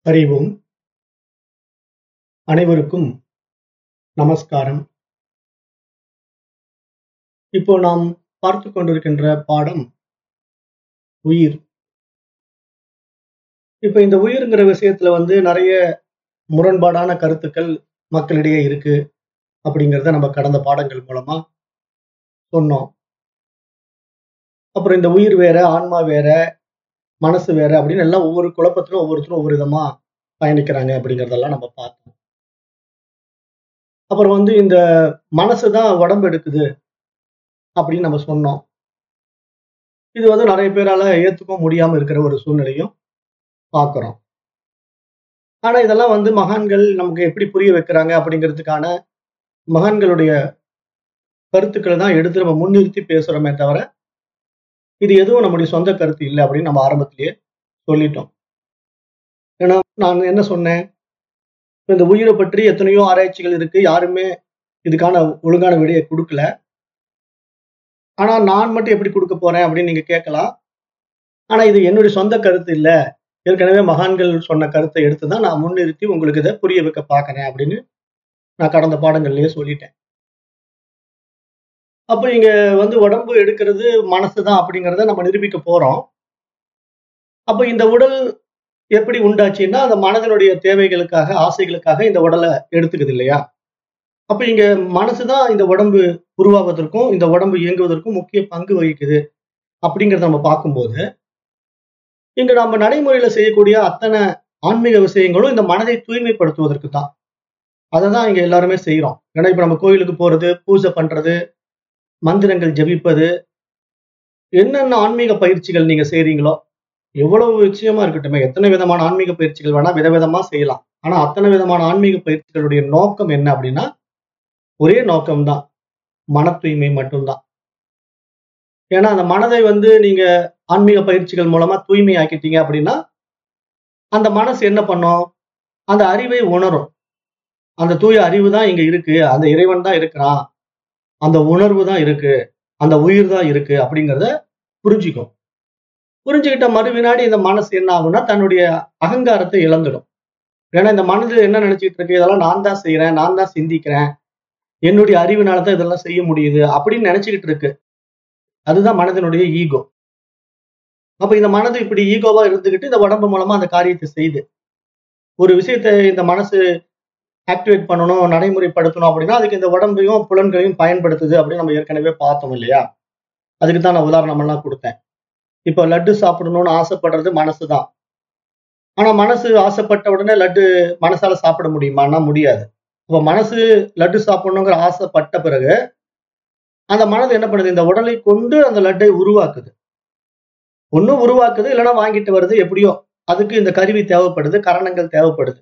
அறிவோம் அனைவருக்கும் நமஸ்காரம் இப்போ நாம் பார்த்து கொண்டிருக்கின்ற பாடம் உயிர் இப்ப இந்த உயிர்ங்கிற விஷயத்துல வந்து நிறைய முரண்பாடான கருத்துக்கள் மக்களிடையே இருக்கு அப்படிங்கிறத நம்ம கடந்த பாடங்கள் மூலமா சொன்னோம் அப்புறம் இந்த உயிர் வேற ஆன்மா வேற மனசு வேற அப்படின்னு எல்லாம் ஒவ்வொரு குழப்பத்திலும் ஒவ்வொருத்தரும் ஒவ்வொரு விதமா பயணிக்கிறாங்க அப்படிங்கிறதெல்லாம் நம்ம பார்த்தோம் அப்புறம் வந்து இந்த மனசு தான் உடம்பு எடுக்குது அப்படின்னு நம்ம சொன்னோம் இது வந்து நிறைய பேரால ஏத்துக்க முடியாம இருக்கிற ஒரு சூழ்நிலையும் பார்க்கிறோம் ஆனா இதெல்லாம் வந்து மகான்கள் நமக்கு எப்படி புரிய வைக்கிறாங்க அப்படிங்கிறதுக்கான மகான்களுடைய கருத்துக்களை தான் எடுத்து நம்ம முன்னிறுத்தி பேசுறோமே தவிர இது எதுவும் நம்முடைய சொந்த கருத்து இல்லை அப்படின்னு நம்ம ஆரம்பத்திலேயே சொல்லிட்டோம் ஏன்னா நான் என்ன சொன்னேன் இப்ப இந்த உயிரை பற்றி எத்தனையோ ஆராய்ச்சிகள் இருக்கு யாருமே இதுக்கான ஒழுங்கான விடையை கொடுக்கல ஆனா நான் மட்டும் எப்படி கொடுக்க போறேன் அப்படின்னு நீங்க கேட்கலாம் ஆனா இது என்னுடைய சொந்த கருத்து இல்ல ஏற்கனவே மகான்கள் சொன்ன கருத்தை எடுத்து தான் நான் முன்னிறுத்தி உங்களுக்கு இதை புரிய வைக்க பார்க்கறேன் அப்படின்னு நான் கடந்த பாடங்கள்லயே சொல்லிட்டேன் அப்போ இங்க வந்து உடம்பு எடுக்கிறது மனசு தான் அப்படிங்கிறத நம்ம நிரூபிக்க போறோம் அப்போ இந்த உடல் எப்படி உண்டாச்சுன்னா அந்த மனதனுடைய தேவைகளுக்காக ஆசைகளுக்காக இந்த உடலை எடுத்துக்குது இல்லையா அப்ப இங்க மனசுதான் இந்த உடம்பு உருவாவதற்கும் இந்த உடம்பு இயங்குவதற்கும் முக்கிய பங்கு வகிக்குது அப்படிங்கிறத நம்ம பார்க்கும்போது இங்க நம்ம நடைமுறையில செய்யக்கூடிய அத்தனை ஆன்மீக விஷயங்களும் இந்த மனதை தூய்மைப்படுத்துவதற்கு தான் அதை தான் இங்க எல்லாருமே செய்யறோம் ஏன்னா இப்ப நம்ம கோயிலுக்கு போறது பூஜை பண்றது மந்திரங்கள் ஜபிப்பது என்னென்ன ஆன்மீக பயிற்சிகள் நீங்க செய்றீங்களோ எவ்வளவு விஷயமா இருக்கட்டுமே எத்தனை விதமான ஆன்மீக பயிற்சிகள் வேணா விதவிதமா செய்யலாம் ஆனா அத்தனை விதமான ஆன்மீக பயிற்சிகளுடைய நோக்கம் என்ன அப்படின்னா ஒரே நோக்கம்தான் மன தூய்மை மட்டும்தான் ஏன்னா அந்த மனதை வந்து நீங்க ஆன்மீக பயிற்சிகள் மூலமா தூய்மை ஆக்கிட்டீங்க அப்படின்னா அந்த மனசு என்ன பண்ணும் அந்த அறிவை உணரும் அந்த தூய அறிவு தான் இங்க இருக்கு அந்த இறைவன் தான் இருக்கிறான் அந்த உணர்வு தான் இருக்கு அந்த உயிர் தான் இருக்கு அப்படிங்கிறத புரிஞ்சுக்கும் புரிஞ்சுக்கிட்ட மறு வினாடி இந்த மனசு என்ன ஆகும்னா தன்னுடைய அகங்காரத்தை இழந்துடும் ஏன்னா இந்த மனது என்ன நினைச்சிட்டு இருக்கு இதெல்லாம் நான் தான் செய்யறேன் நான் தான் சிந்திக்கிறேன் என்னுடைய அறிவினால தான் இதெல்லாம் செய்ய முடியுது அப்படின்னு நினைச்சுக்கிட்டு இருக்கு அதுதான் மனதினுடைய ஈகோ அப்ப இந்த மனது இப்படி ஈகோவா இருந்துகிட்டு இந்த உடம்பு மூலமா அந்த காரியத்தை செய்யுது ஒரு விஷயத்தை இந்த மனசு ஆக்டிவேட் பண்ணணும் நடைமுறைப்படுத்தணும் அப்படின்னா அதுக்கு இந்த உடம்பையும் புலன்களையும் பயன்படுத்துது அப்படின்னு நம்ம ஏற்கனவே பார்த்தோம் இல்லையா அதுக்கு தான் நான் உதாரணம் எல்லாம் கொடுத்தேன் இப்போ லட்டு சாப்பிடணும்னு ஆசைப்படுறது மனசு தான் ஆனா மனசு ஆசைப்பட்ட உடனே லட்டு மனசால சாப்பிட முடியுமான்னா முடியாது அப்ப மனசு லட்டு சாப்பிடணுங்கிற ஆசைப்பட்ட பிறகு அந்த மனது என்ன பண்ணுது இந்த உடலை கொண்டு அந்த லட்டை உருவாக்குது ஒன்னும் உருவாக்குது இல்லைன்னா வாங்கிட்டு வருது எப்படியோ அதுக்கு இந்த கருவி தேவைப்படுது கரணங்கள் தேவைப்படுது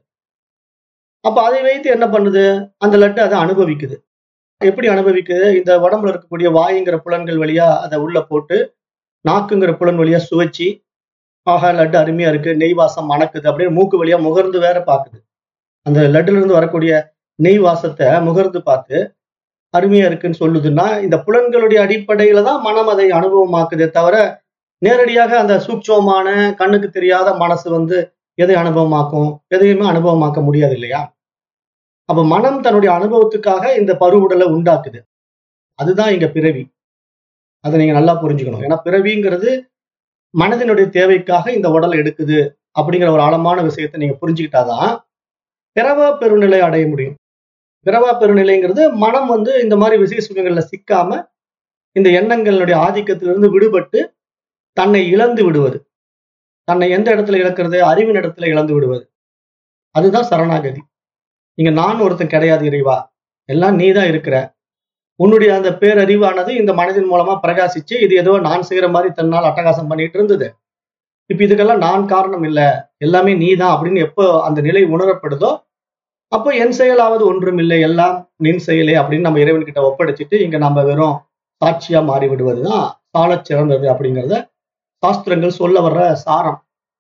அப்ப அதை வைத்து என்ன பண்ணுது அந்த லட்டு அதை அனுபவிக்குது எப்படி அனுபவிக்குது இந்த உடம்புல இருக்கக்கூடிய வாயுங்கிற புலன்கள் வழியா அதை உள்ள போட்டு நாக்குங்கிற புலன் வழியா சுவைச்சி ஆஹா லட்டு அருமையா இருக்கு நெய் வாசம் மணக்குது அப்படின்னு மூக்கு வழியா முகர்ந்து வேற பாக்குது அந்த லட்டுல இருந்து வரக்கூடிய நெய் வாசத்தை முகர்ந்து பார்த்து அருமையா இருக்குன்னு சொல்லுதுன்னா இந்த புலன்களுடைய அடிப்படையில தான் மனம் அதை அனுபவமாக்குதே தவிர நேரடியாக அந்த சூட்சமான கண்ணுக்கு தெரியாத மனசு வந்து எதை அனுபவமாக்கும் எதையுமே அனுபவமாக்க முடியாது இல்லையா அப்ப மனம் தன்னுடைய அனுபவத்துக்காக இந்த பருவுடலை உண்டாக்குது அதுதான் இங்க பிறவி அதை நீங்க நல்லா புரிஞ்சுக்கணும் ஏன்னா பிறவிங்கிறது மனதினுடைய தேவைக்காக இந்த உடலை எடுக்குது அப்படிங்கிற ஒரு ஆழமான விஷயத்தை நீங்க புரிஞ்சுக்கிட்டாதான் பிறவா பெருநிலை அடைய முடியும் பிறவா பெருநிலைங்கிறது மனம் வந்து இந்த மாதிரி விசேஷ சுகங்கள்ல சிக்காம இந்த எண்ணங்களுடைய ஆதிக்கத்திலிருந்து விடுபட்டு தன்னை இழந்து விடுவது தன்னை எந்த இடத்துல இழக்கிறது அறிவின் இடத்துல இழந்து விடுவது அதுதான் சரணாகதி இங்க நான் ஒருத்தன் கிடையாது இறைவா எல்லாம் நீ தான் இருக்கிற உன்னுடைய அந்த பேரறிவானது இந்த மனதின் மூலமா பிரகாசிச்சு இது ஏதோ நான் செய்யற மாதிரி தன்னால் அட்டகாசம் பண்ணிட்டு இருந்தது இப்ப இதுக்கெல்லாம் நான் காரணம் இல்ல எல்லாமே நீ தான் அப்படின்னு எப்போ அந்த நிலை உணரப்படுதோ அப்போ என் செயலாவது ஒன்றும் இல்லை எல்லாம் நின் செயலே அப்படின்னு நம்ம இறைவன் கிட்ட ஒப்படைச்சிட்டு இங்க நம்ம வெறும் சாட்சியா மாறி விடுவதுதான் சாலச் சிறந்தது அப்படிங்கிறத சாஸ்திரங்கள் சொல்ல வர்ற சாரம்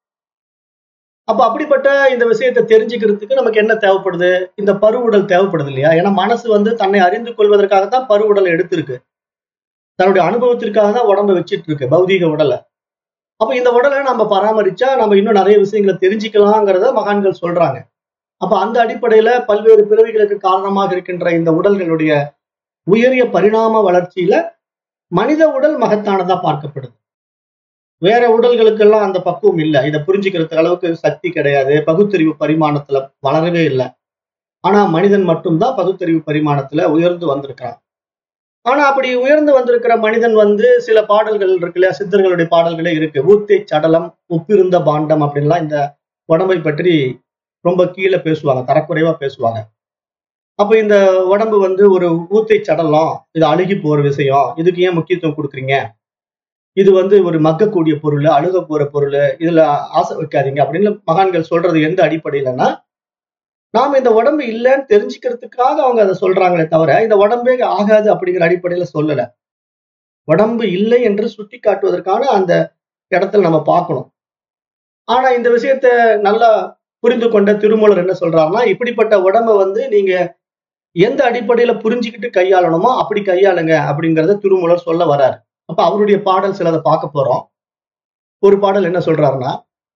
அப்ப அப்படிப்பட்ட இந்த விஷயத்தை தெரிஞ்சுக்கிறதுக்கு நமக்கு என்ன தேவைப்படுது இந்த பருவுடல் தேவைப்படுது இல்லையா ஏன்னா மனசு வந்து தன்னை அறிந்து கொள்வதற்காக தான் பருவுடல் எடுத்திருக்கு தன்னுடைய அனுபவத்திற்காக தான் உடம்ப வச்சிட்டு இருக்கு பௌதீக உடலை அப்ப இந்த உடலை நம்ம பராமரிச்சா நம்ம இன்னும் நிறைய விஷயங்களை தெரிஞ்சுக்கலாங்கிறத மகான்கள் சொல்றாங்க அப்ப அந்த அடிப்படையில பல்வேறு பிறவிகளுக்கு காரணமாக இருக்கின்ற இந்த உடல்களுடைய உயரிய பரிணாம வளர்ச்சியில மனித உடல் மகத்தானதா பார்க்கப்படுது வேற உடல்களுக்கெல்லாம் அந்த பக்குவம் இல்லை இதை புரிஞ்சுக்கிறதுக்கு அளவுக்கு சக்தி கிடையாது பகுத்தறிவு பரிமாணத்துல வளரவே இல்லை ஆனா மனிதன் மட்டும்தான் பகுத்தறிவு பரிமாணத்துல உயர்ந்து வந்திருக்கிறான் ஆனா அப்படி உயர்ந்து வந்திருக்கிற மனிதன் வந்து சில பாடல்கள் இருக்கு இல்லையா சித்தர்களுடைய பாடல்களே இருக்கு ஊத்தை சடலம் உப்பிருந்த பாண்டம் அப்படின்லாம் இந்த உடம்பை பற்றி ரொம்ப கீழே பேசுவாங்க தரக்குறைவா பேசுவாங்க அப்ப இந்த உடம்பு வந்து ஒரு ஊத்தை சடலம் இது அழுகி போற விஷயம் இதுக்கு ஏன் முக்கியத்துவம் கொடுக்குறீங்க இது வந்து ஒரு மக்கக்கூடிய பொருள் அழுக போற பொருள் இதுல ஆசை வைக்காதீங்க அப்படின்னு மகான்கள் சொல்றது எந்த அடிப்படையிலன்னா நாம இந்த உடம்பு இல்லைன்னு தெரிஞ்சுக்கிறதுக்காக அவங்க அதை சொல்றாங்களே தவிர இந்த உடம்பே ஆகாது அப்படிங்கிற அடிப்படையில சொல்லல உடம்பு இல்லை என்று சுட்டி காட்டுவதற்கான அந்த இடத்துல நம்ம பார்க்கணும் ஆனா இந்த விஷயத்த நல்லா புரிந்து கொண்ட திருமூலர் என்ன சொல்றாருன்னா இப்படிப்பட்ட உடம்ப வந்து நீங்க எந்த அடிப்படையில புரிஞ்சுக்கிட்டு கையாளணுமோ அப்படி கையாளுங்க அப்படிங்கறத திருமூலர் சொல்ல வராரு அப்ப அவருடைய பாடல் சிலதை பார்க்க போறோம் ஒரு பாடல் என்ன சொல்றாருன்னா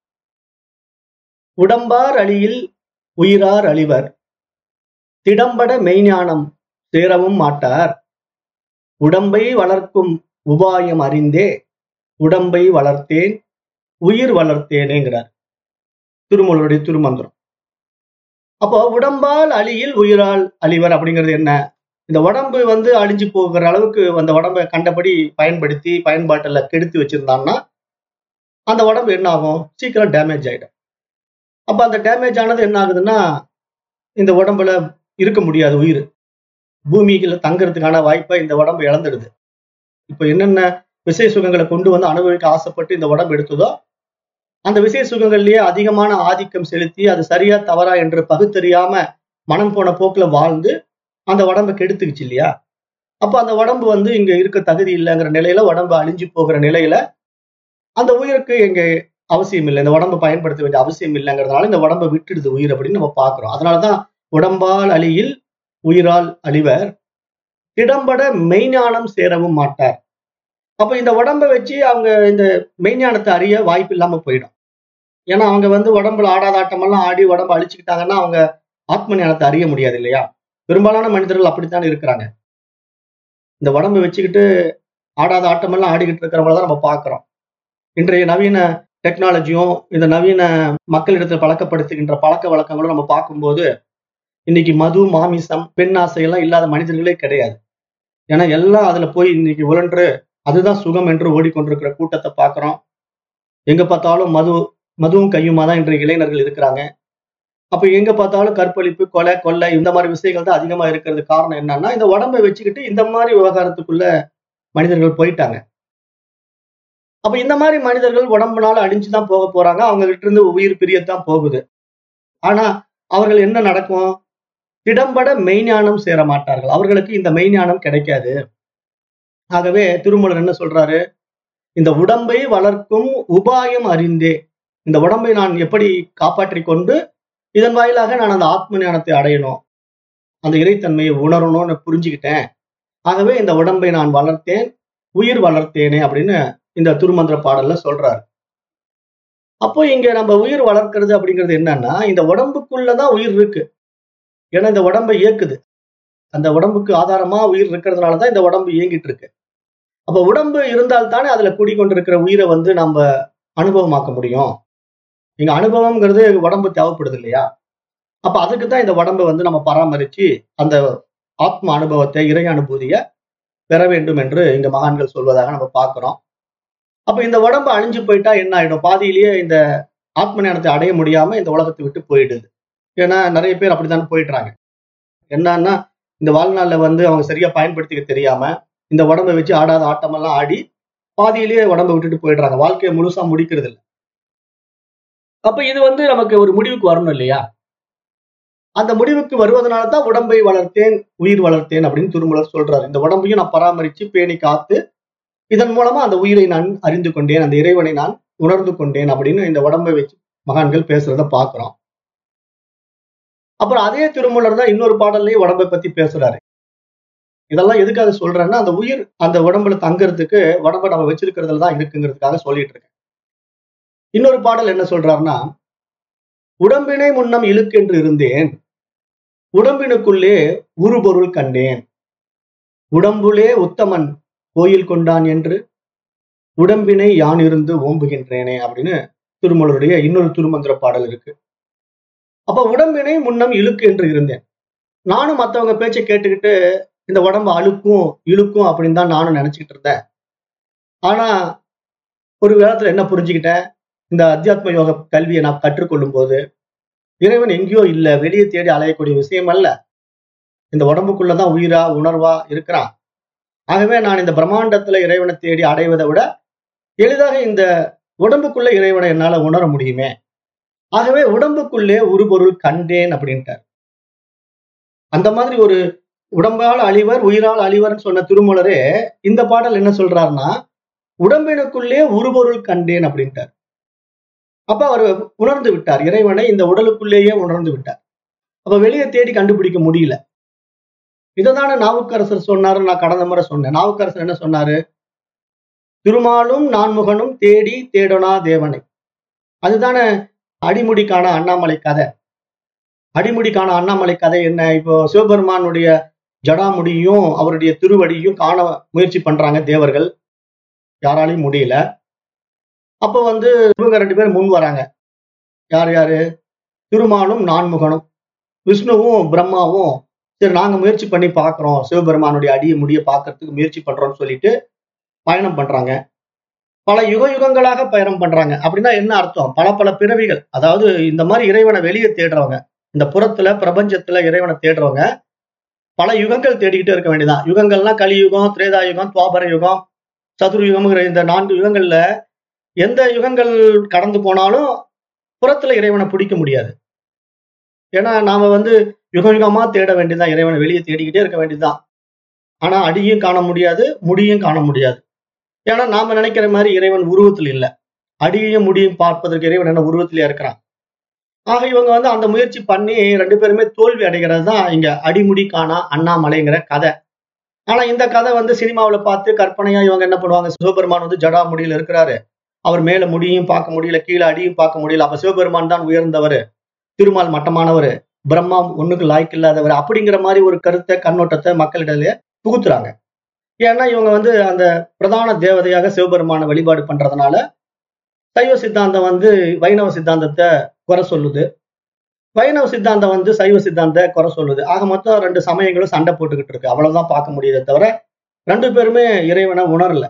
உடம்பார் அழியில் உயிரார் அழிவர் திடம்பட மெய்ஞானம் சேரவும் மாட்டார் உடம்பை வளர்க்கும் உபாயம் அறிந்தே உடம்பை வளர்த்தேன் உயிர் வளர்த்தேனேங்கிறார் திருமூலருடைய திருமந்திரம் அப்போ உடம்பால் அழியில் உயிரால் அழிவர் அப்படிங்கிறது என்ன இந்த உடம்பு வந்து அழிஞ்சு போகிற அளவுக்கு அந்த உடம்பை கண்டபடி பயன்படுத்தி பயன்பாட்டில் கெடுத்து வச்சிருந்தான்னா அந்த உடம்பு என்ன ஆகும் சீக்கிரம் டேமேஜ் ஆயிடும் அப்ப அந்த டேமேஜ் ஆனது என்ன ஆகுதுன்னா இந்த உடம்புல இருக்க முடியாது உயிர் பூமியில தங்கறதுக்கான வாய்ப்பை இந்த உடம்பு இழந்துடுது இப்ப என்னென்ன விசை சுகங்களை கொண்டு வந்து அனுபவிக்க ஆசைப்பட்டு இந்த உடம்பு எடுத்ததோ அந்த விசை சுகங்கள்லயே அதிகமான ஆதிக்கம் செலுத்தி அது சரியா தவறா என்று பகுத்தறியாம மனம் போன போக்குல வாழ்ந்து அந்த உடம்பை கெடுத்துக்குச்சு இல்லையா அப்ப அந்த உடம்பு வந்து இங்க இருக்க தகுதி இல்லைங்கிற நிலையில உடம்பு அழிஞ்சு போகிற நிலையில அந்த உயிருக்கு எங்க அவசியம் இல்லை இந்த உடம்பை பயன்படுத்த வேண்டிய அவசியம் இல்லைங்கிறதுனால இந்த உடம்பை விட்டுடுது உயிர் அப்படின்னு நம்ம பாக்குறோம் அதனாலதான் உடம்பால் அழியில் உயிரால் அழிவர் திடம்பட மெய்ஞானம் சேரவும் மாட்டார் அப்ப இந்த உடம்பை வச்சு அவங்க இந்த மெய்ஞானத்தை அறிய வாய்ப்பு இல்லாம போயிடும் ஏன்னா அவங்க வந்து உடம்புல ஆடாத ஆட்டமெல்லாம் ஆடி உடம்பு அழிச்சுக்கிட்டாங்கன்னா அவங்க ஆத்ம ஞானத்தை அறிய முடியாது இல்லையா பெரும்பாலான மனிதர்கள் அப்படித்தான் இருக்கிறாங்க இந்த உடம்பை வச்சுக்கிட்டு ஆடாத ஆட்டமெல்லாம் ஆடிக்கிட்டு இருக்கிறவங்கள தான் நம்ம பார்க்கிறோம் இன்றைய நவீன டெக்னாலஜியும் இந்த நவீன மக்களிடத்தில் பழக்கப்படுத்துகின்ற பழக்க வழக்கங்களும் நம்ம பார்க்கும்போது இன்னைக்கு மது மாமிசம் பெண் ஆசையெல்லாம் இல்லாத மனிதர்களே கிடையாது ஏன்னா எல்லாம் அதுல போய் இன்னைக்கு உழன்று அதுதான் சுகம் என்று ஓடிக்கொண்டிருக்கிற கூட்டத்தை பார்க்கிறோம் எங்க பார்த்தாலும் மது மதுவும் கையுமா தான் இன்றைய இளைஞர்கள் இருக்கிறாங்க அப்ப எங்க பார்த்தாலும் கற்பழிப்பு கொலை கொள்ளை இந்த மாதிரி விஷயங்கள் தான் அதிகமா இருக்கிறது காரணம் என்னன்னா இந்த உடம்பை வச்சுக்கிட்டு இந்த மாதிரி விவகாரத்துக்குள்ள மனிதர்கள் போயிட்டாங்க அப்ப இந்த மாதிரி மனிதர்கள் உடம்புனால அழிஞ்சுதான் போக போறாங்க அவங்க கிட்ட இருந்து உயிர் பிரியத்தான் போகுது ஆனா அவர்கள் என்ன நடக்கும் திடம்பட மெய்ஞானம் சேர மாட்டார்கள் அவர்களுக்கு இந்த மெய்ஞானம் கிடைக்காது ஆகவே திருமூலர் என்ன சொல்றாரு இந்த உடம்பை வளர்க்கும் உபாயம் அறிந்தே இந்த உடம்பை நான் எப்படி காப்பாற்றிக் கொண்டு இதன் வாயிலாக நான் அந்த ஆத்ம ஞானத்தை அடையணும் அந்த இறைத்தன்மையை உணரணும்னு புரிஞ்சுக்கிட்டேன் ஆகவே இந்த உடம்பை நான் வளர்த்தேன் உயிர் வளர்த்தேனே அப்படின்னு இந்த திருமந்திர பாடல்ல சொல்றாரு அப்போ இங்க நம்ம உயிர் வளர்க்கிறது அப்படிங்கிறது என்னன்னா இந்த உடம்புக்குள்ளதான் உயிர் இருக்கு ஏன்னா இந்த உடம்பை இயக்குது அந்த உடம்புக்கு ஆதாரமா உயிர் இருக்கிறதுனாலதான் இந்த உடம்பு இயங்கிட்டு இருக்கு அப்ப உடம்பு இருந்தால்தானே அதுல கூடிக்கொண்டிருக்கிற உயிரை வந்து நம்ம அனுபவமாக்க முடியும் இங்க அனுபவம்ங்கிறது உடம்பு தேவைப்படுது இல்லையா அப்ப அதுக்கு தான் இந்த உடம்பை வந்து நம்ம பராமரிச்சு அந்த ஆத்ம அனுபவத்தை இறை அனுபூதிய பெற வேண்டும் என்று இங்க மகான்கள் சொல்வதாக நம்ம பார்க்கிறோம் அப்ப இந்த உடம்பு அழிஞ்சு போயிட்டா என்ன ஆயிடும் பாதியிலேயே இந்த ஆத்ம ஞானத்தை அடைய முடியாம இந்த உலகத்தை விட்டு போயிடுது ஏன்னா நிறைய பேர் அப்படித்தானே போயிடுறாங்க என்னன்னா இந்த வாழ்நாள்ல வந்து அவங்க சரியா பயன்படுத்திக்க தெரியாம இந்த உடம்பை வச்சு ஆடாத ஆட்டமெல்லாம் ஆடி பாதியிலேயே உடம்பை விட்டுட்டு போயிடுறாங்க வாழ்க்கையை முழுசா முடிக்கிறது இல்லை அப்ப இது வந்து நமக்கு ஒரு முடிவுக்கு வரணும் இல்லையா அந்த முடிவுக்கு வருவதனால தான் உடம்பை வளர்த்தேன் உயிர் வளர்த்தேன் அப்படின்னு திருமலர் சொல்றாரு இந்த உடம்பையும் நான் பராமரிச்சு பேணி காத்து இதன் மூலமா அந்த உயிரை நான் அறிந்து கொண்டேன் அந்த இறைவனை நான் உணர்ந்து கொண்டேன் அப்படின்னு இந்த உடம்பை வச்சு மகான்கள் பேசுறத பாக்குறோம் அப்புறம் அதே திருமூலர் தான் இன்னொரு பாடல்லையும் உடம்பை பத்தி பேசுறாரு இதெல்லாம் எதுக்காக சொல்றேன்னா அந்த உயிர் அந்த உடம்புல தங்கறதுக்கு உடம்ப நம்ம வச்சிருக்கிறதுல தான் இருக்குங்கிறதுக்காக சொல்லிட்டு இருக்கேன் இன்னொரு பாடல் என்ன சொல்றாருன்னா உடம்பினை முன்னம் இழுக்கென்று இருந்தேன் உடம்பினுக்குள்ளே உருபொருள் கண்டேன் உடம்புலே உத்தமன் கோயில் கொண்டான் என்று உடம்பினை யான் இருந்து ஓம்புகின்றேனே அப்படின்னு திருமலருடைய இன்னொரு திருமந்திர பாடல் இருக்கு அப்ப உடம்பினை முன்னம் இழுக்கு என்று இருந்தேன் நானும் மத்தவங்க பேச்சை கேட்டுக்கிட்டு இந்த உடம்பு அழுக்கும் இழுக்கும் அப்படின்னு தான் நானும் நினைச்சுக்கிட்டு இருந்தேன் ஆனா ஒரு காலத்துல என்ன புரிஞ்சுக்கிட்டேன் இந்த அத்தியாத்ம யோக கல்வியை நான் கற்றுக்கொள்ளும் போது இறைவன் எங்கேயோ இல்ல வெளியே தேடி அலையக்கூடிய விஷயம் அல்ல இந்த உடம்புக்குள்ளதான் உயிரா உணர்வா இருக்கிறான் ஆகவே நான் இந்த பிரம்மாண்டத்துல இறைவனை தேடி அடைவதை விட எளிதாக இந்த உடம்புக்குள்ள இறைவனை என்னால உணர முடியுமே ஆகவே உடம்புக்குள்ளே ஒரு பொருள் கண்டேன் அப்படின்ட்டார் அந்த மாதிரி ஒரு உடம்பால் அழிவர் உயிரால் அழிவர்னு சொன்ன திருமலரே இந்த பாடல் என்ன சொல்றாருன்னா உடம்பினுக்குள்ளே உருபொருள் கண்டேன் அப்படின்ட்டார் அப்ப அவர் உணர்ந்து விட்டார் இறைவனை இந்த உடலுக்குள்ளேயே உணர்ந்து விட்டார் அப்ப வெளியே தேடி கண்டுபிடிக்க முடியல இதைதானே நாவுக்கரசர் சொன்னாரு நான் கடந்த முறை சொன்னேன் நாவுக்கரசர் என்ன சொன்னாரு திருமாலும் நான்முகனும் தேடி தேடனா தேவனை அதுதானே அடிமுடிக்கான அண்ணாமலை கதை அடிமுடிக்கான அண்ணாமலை கதை என்ன இப்போ சிவபெருமானுடைய ஜடாமுடியும் அவருடைய திருவடியும் காண முயற்சி பண்றாங்க தேவர்கள் யாராலையும் முடியல அப்ப வந்து இவங்க ரெண்டு பேரும் முன் வராங்க யார் யாரு திருமாலும் நான்முகனும் விஷ்ணுவும் பிரம்மாவும் சரி நாங்க முயற்சி பண்ணி பார்க்கிறோம் சிவபெருமானுடைய அடியை முடிய பார்க்கறதுக்கு முயற்சி பண்றோம்னு சொல்லிட்டு பயணம் பண்றாங்க பல யுக யுகங்களாக பயணம் பண்றாங்க அப்படின்னா என்ன அர்த்தம் பல பல பிறவிகள் அதாவது இந்த மாதிரி இறைவனை வெளியே தேடுறவங்க இந்த புறத்துல பிரபஞ்சத்துல இறைவனை தேடுறவங்க பல யுகங்கள் தேடிக்கிட்டே இருக்க வேண்டியதான் யுகங்கள்னா கலியுகம் திரேதா யுகம் துவாபர யுகம் சதுர்யுகம்ங்கிற இந்த நான்கு யுகங்கள்ல எந்த யுகங்கள் கடந்து போனாலும் புறத்துல இறைவனை பிடிக்க முடியாது ஏன்னா நாம வந்து யுக யுகமா தேட வேண்டியதுதான் இறைவனை வெளியே தேடிக்கிட்டே இருக்க வேண்டியதுதான் ஆனா அடியும் காண முடியாது முடியும் காண முடியாது ஏன்னா நாம நினைக்கிற மாதிரி இறைவன் உருவத்தில் இல்லை அடியையும் முடியும் பார்ப்பதற்கு இறைவன் என்ன உருவத்திலே இருக்கிறான் ஆக இவங்க வந்து அந்த முயற்சி பண்ணி ரெண்டு பேருமே தோல்வி அடைகிறது தான் இங்க அடிமுடி காணா அண்ணாமலைங்கிற கதை ஆனா இந்த கதை வந்து சினிமாவுல பார்த்து கற்பனையா இவங்க என்ன பண்ணுவாங்க சிவபெருமான் வந்து ஜடா முடியில இருக்கிறாரு அவர் மேல முடியும் பார்க்க முடியல கீழே அடியும் பார்க்க முடியல அப்ப சிவபெருமான் தான் உயர்ந்தவர் திருமால் மட்டமானவர் பிரம்மா ஒண்ணுக்கு லாய்க்கு இல்லாதவர் அப்படிங்கிற மாதிரி ஒரு கருத்தை கண்ணோட்டத்தை மக்களிடையே புகுத்துறாங்க ஏன்னா இவங்க வந்து அந்த பிரதான தேவதையாக சிவபெருமான வழிபாடு பண்றதுனால சைவ சித்தாந்தம் வந்து வைணவ சித்தாந்தத்தை குறை சொல்லுது வைணவ சித்தாந்தம் வந்து சைவ சித்தாந்த குறை சொல்லுது ஆக மொத்தம் ரெண்டு சமயங்களும் சண்டை போட்டுக்கிட்டு இருக்கு அவ்வளவுதான் பார்க்க முடியுதே தவிர ரெண்டு பேருமே இறைவனை உணரல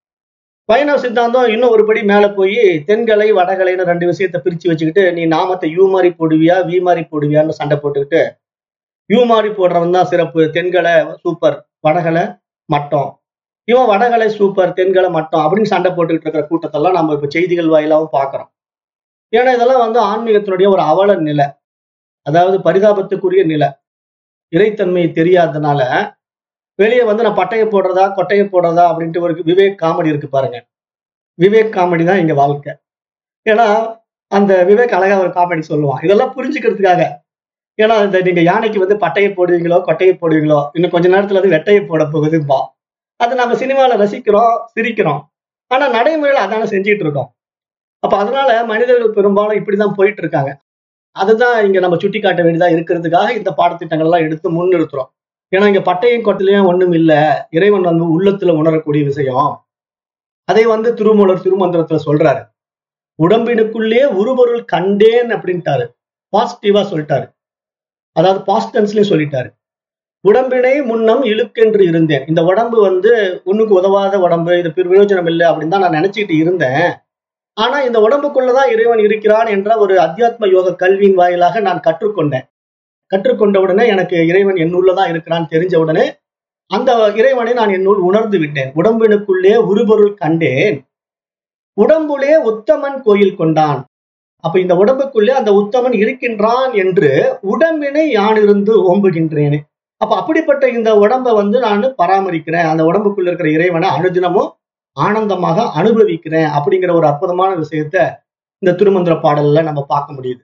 வைணவ சித்தாந்தம் இன்னும் ஒருபடி மேல போய் தென்கலை வடகலைன்னு ரெண்டு விஷயத்த பிரிச்சு வச்சுக்கிட்டு நீ நாமத்தை யூ மாதிரி போடுவியா வி மாதிரி போடுவியான்னு சண்டை போட்டுக்கிட்டு யூ மாதிரி போடுறவன் தான் சிறப்பு தென்கலை சூப்பர் வடகலை மட்டம் இவன் வடகலை சூப்பர் தென்கலை மட்டம் அப்படின்னு சண்டை போட்டுக்கிட்டு இருக்கிற கூட்டத்தெல்லாம் நம்ம இப்ப செய்திகள் வாயிலாவும் பார்க்கிறோம் ஏன்னா இதெல்லாம் வந்து ஆன்மீகத்தினுடைய ஒரு அவல நிலை அதாவது பரிதாபத்துக்குரிய நிலை இறைத்தன்மை தெரியாததுனால வெளியே வந்து நான் பட்டையை போடுறதா கொட்டையை போடுறதா அப்படின்ட்டு ஒரு விவேக் காமெடி இருக்கு பாருங்க விவேக் காமெடி தான் இங்க வாழ்க்கை ஏன்னா அந்த விவேக் அழகா ஒரு காமெடி சொல்லுவான் இதெல்லாம் புரிஞ்சுக்கிறதுக்காக ஏன்னா இந்த நீங்க யானைக்கு வந்து பட்டையை போடுவீங்களோ கொட்டையை போடுவீங்களோ இன்னும் கொஞ்ச நேரத்துல அது வெட்டையை போட போகுதுப்பா அது நம்ம சினிமால ரசிக்கிறோம் சிரிக்கிறோம் ஆனா நடைமுறையில அதான செஞ்சுட்டு இருக்கோம் அப்ப அதனால மனிதர்கள் பெரும்பாலும் இப்படிதான் போயிட்டு இருக்காங்க அதுதான் இங்க நம்ம சுட்டி காட்ட வேண்டியதா இருக்கிறதுக்காக இந்த பாடத்திட்டங்கள் எல்லாம் எடுத்து முன்னிறுத்துறோம் ஏன்னா இங்க பட்டையும் கொட்டிலையும் ஒண்ணும் இல்ல இறைவன் வந்து உள்ளத்துல உணரக்கூடிய விஷயம் அதை வந்து திருமூலர் திருமந்திரத்துல சொல்றாரு உடம்பினுக்குள்ளே உருபொருள் கண்டேன் அப்படின்ட்டாரு பாசிட்டிவா சொல்லிட்டாரு அதாவது பாஸ்டன்ஸ்லயும் சொல்லிட்டாரு உடம்பினை முன்னம் இழுக்கென்று இருந்தேன் இந்த உடம்பு வந்து ஒண்ணுக்கு உதவாத உடம்பு இது பிரயோஜனம் இல்லை அப்படின்னு தான் நான் நினைச்சுக்கிட்டு இருந்தேன் ஆனா இந்த உடம்புக்குள்ளதான் இறைவன் இருக்கிறான் என்ற ஒரு அத்தியாத்ம யோக கல்வியின் வாயிலாக நான் கற்றுக்கொண்டேன் கற்றுக்கொண்ட உடனே எனக்கு இறைவன் என்னுள்ளதான் இருக்கிறான் தெரிஞ்ச உடனே அந்த இறைவனை நான் என்னுள் உணர்ந்து விட்டேன் உடம்பினுக்குள்ளே உருபொருள் கண்டேன் உடம்புலே உத்தமன் கோயில் கொண்டான் அப்ப இந்த உடம்புக்குள்ளே அந்த உத்தமன் இருக்கின்றான் என்று உடம்பினை யான் இருந்து ஓம்புகின்றேனே அப்ப அப்படிப்பட்ட இந்த உடம்பை வந்து நான் பராமரிக்கிறேன் அந்த உடம்புக்குள்ள இருக்கிற இறைவனை அனுதினமும் ஆனந்தமாக அனுபவிக்கிறேன் அப்படிங்கிற ஒரு அற்புதமான விஷயத்த இந்த திருமந்திர பாடல்ல நம்ம பார்க்க முடியுது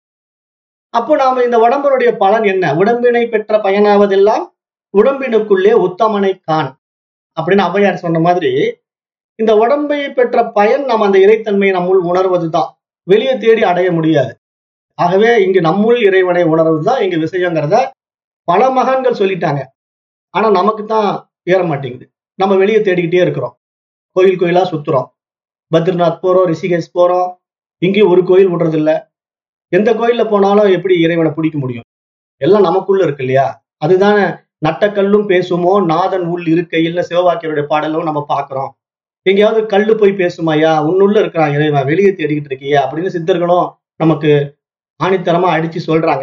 அப்போ நாம இந்த உடம்பினுடைய பலன் என்ன உடம்பினை பெற்ற பயனாவதெல்லாம் உடம்பினுக்குள்ளே உத்தமனை கான் அப்படின்னு ஔவையார் சொன்ன மாதிரி இந்த உடம்பை பெற்ற பயன் நம்ம அந்த இறைத்தன்மையை நம்முள் உணர்வதுதான் வெளியே தேடி அடைய முடியாது ஆகவே இங்கு நம்முள் இறைவனை உணர்வதுதான் இங்கு விஷயங்கிறத பல மகான்கள் சொல்லிட்டாங்க ஆனா நமக்கு தான் ஏற மாட்டேங்குது நம்ம வெளியே தேடிக்கிட்டே இருக்கிறோம் கோயில் கோயிலா சுத்துறோம் பத்ரிநாத் போறோம் ரிஷிகேஷ் போறோம் இங்கேயும் ஒரு கோயில் விடுறது இல்ல எந்த கோயில்ல போனாலும் எப்படி இறைவனை பிடிக்க முடியும் எல்லாம் நமக்குள்ள இருக்கு இல்லையா அதுதான் நட்டக்கல்லும் பேசுமோ நாதன் உள் இருக்கையில் சிவவாக்கியருடைய பாடலும் நம்ம பாக்குறோம் எங்கேயாவது கல்லு போய் பேசுமாயா உன்னுள்ள இருக்கிறான் இறைவன் வெளியே தேடிக்கிட்டு இருக்கியா அப்படின்னு சித்தர்களும் நமக்கு ஆணித்தரமா அடிச்சு சொல்றாங்க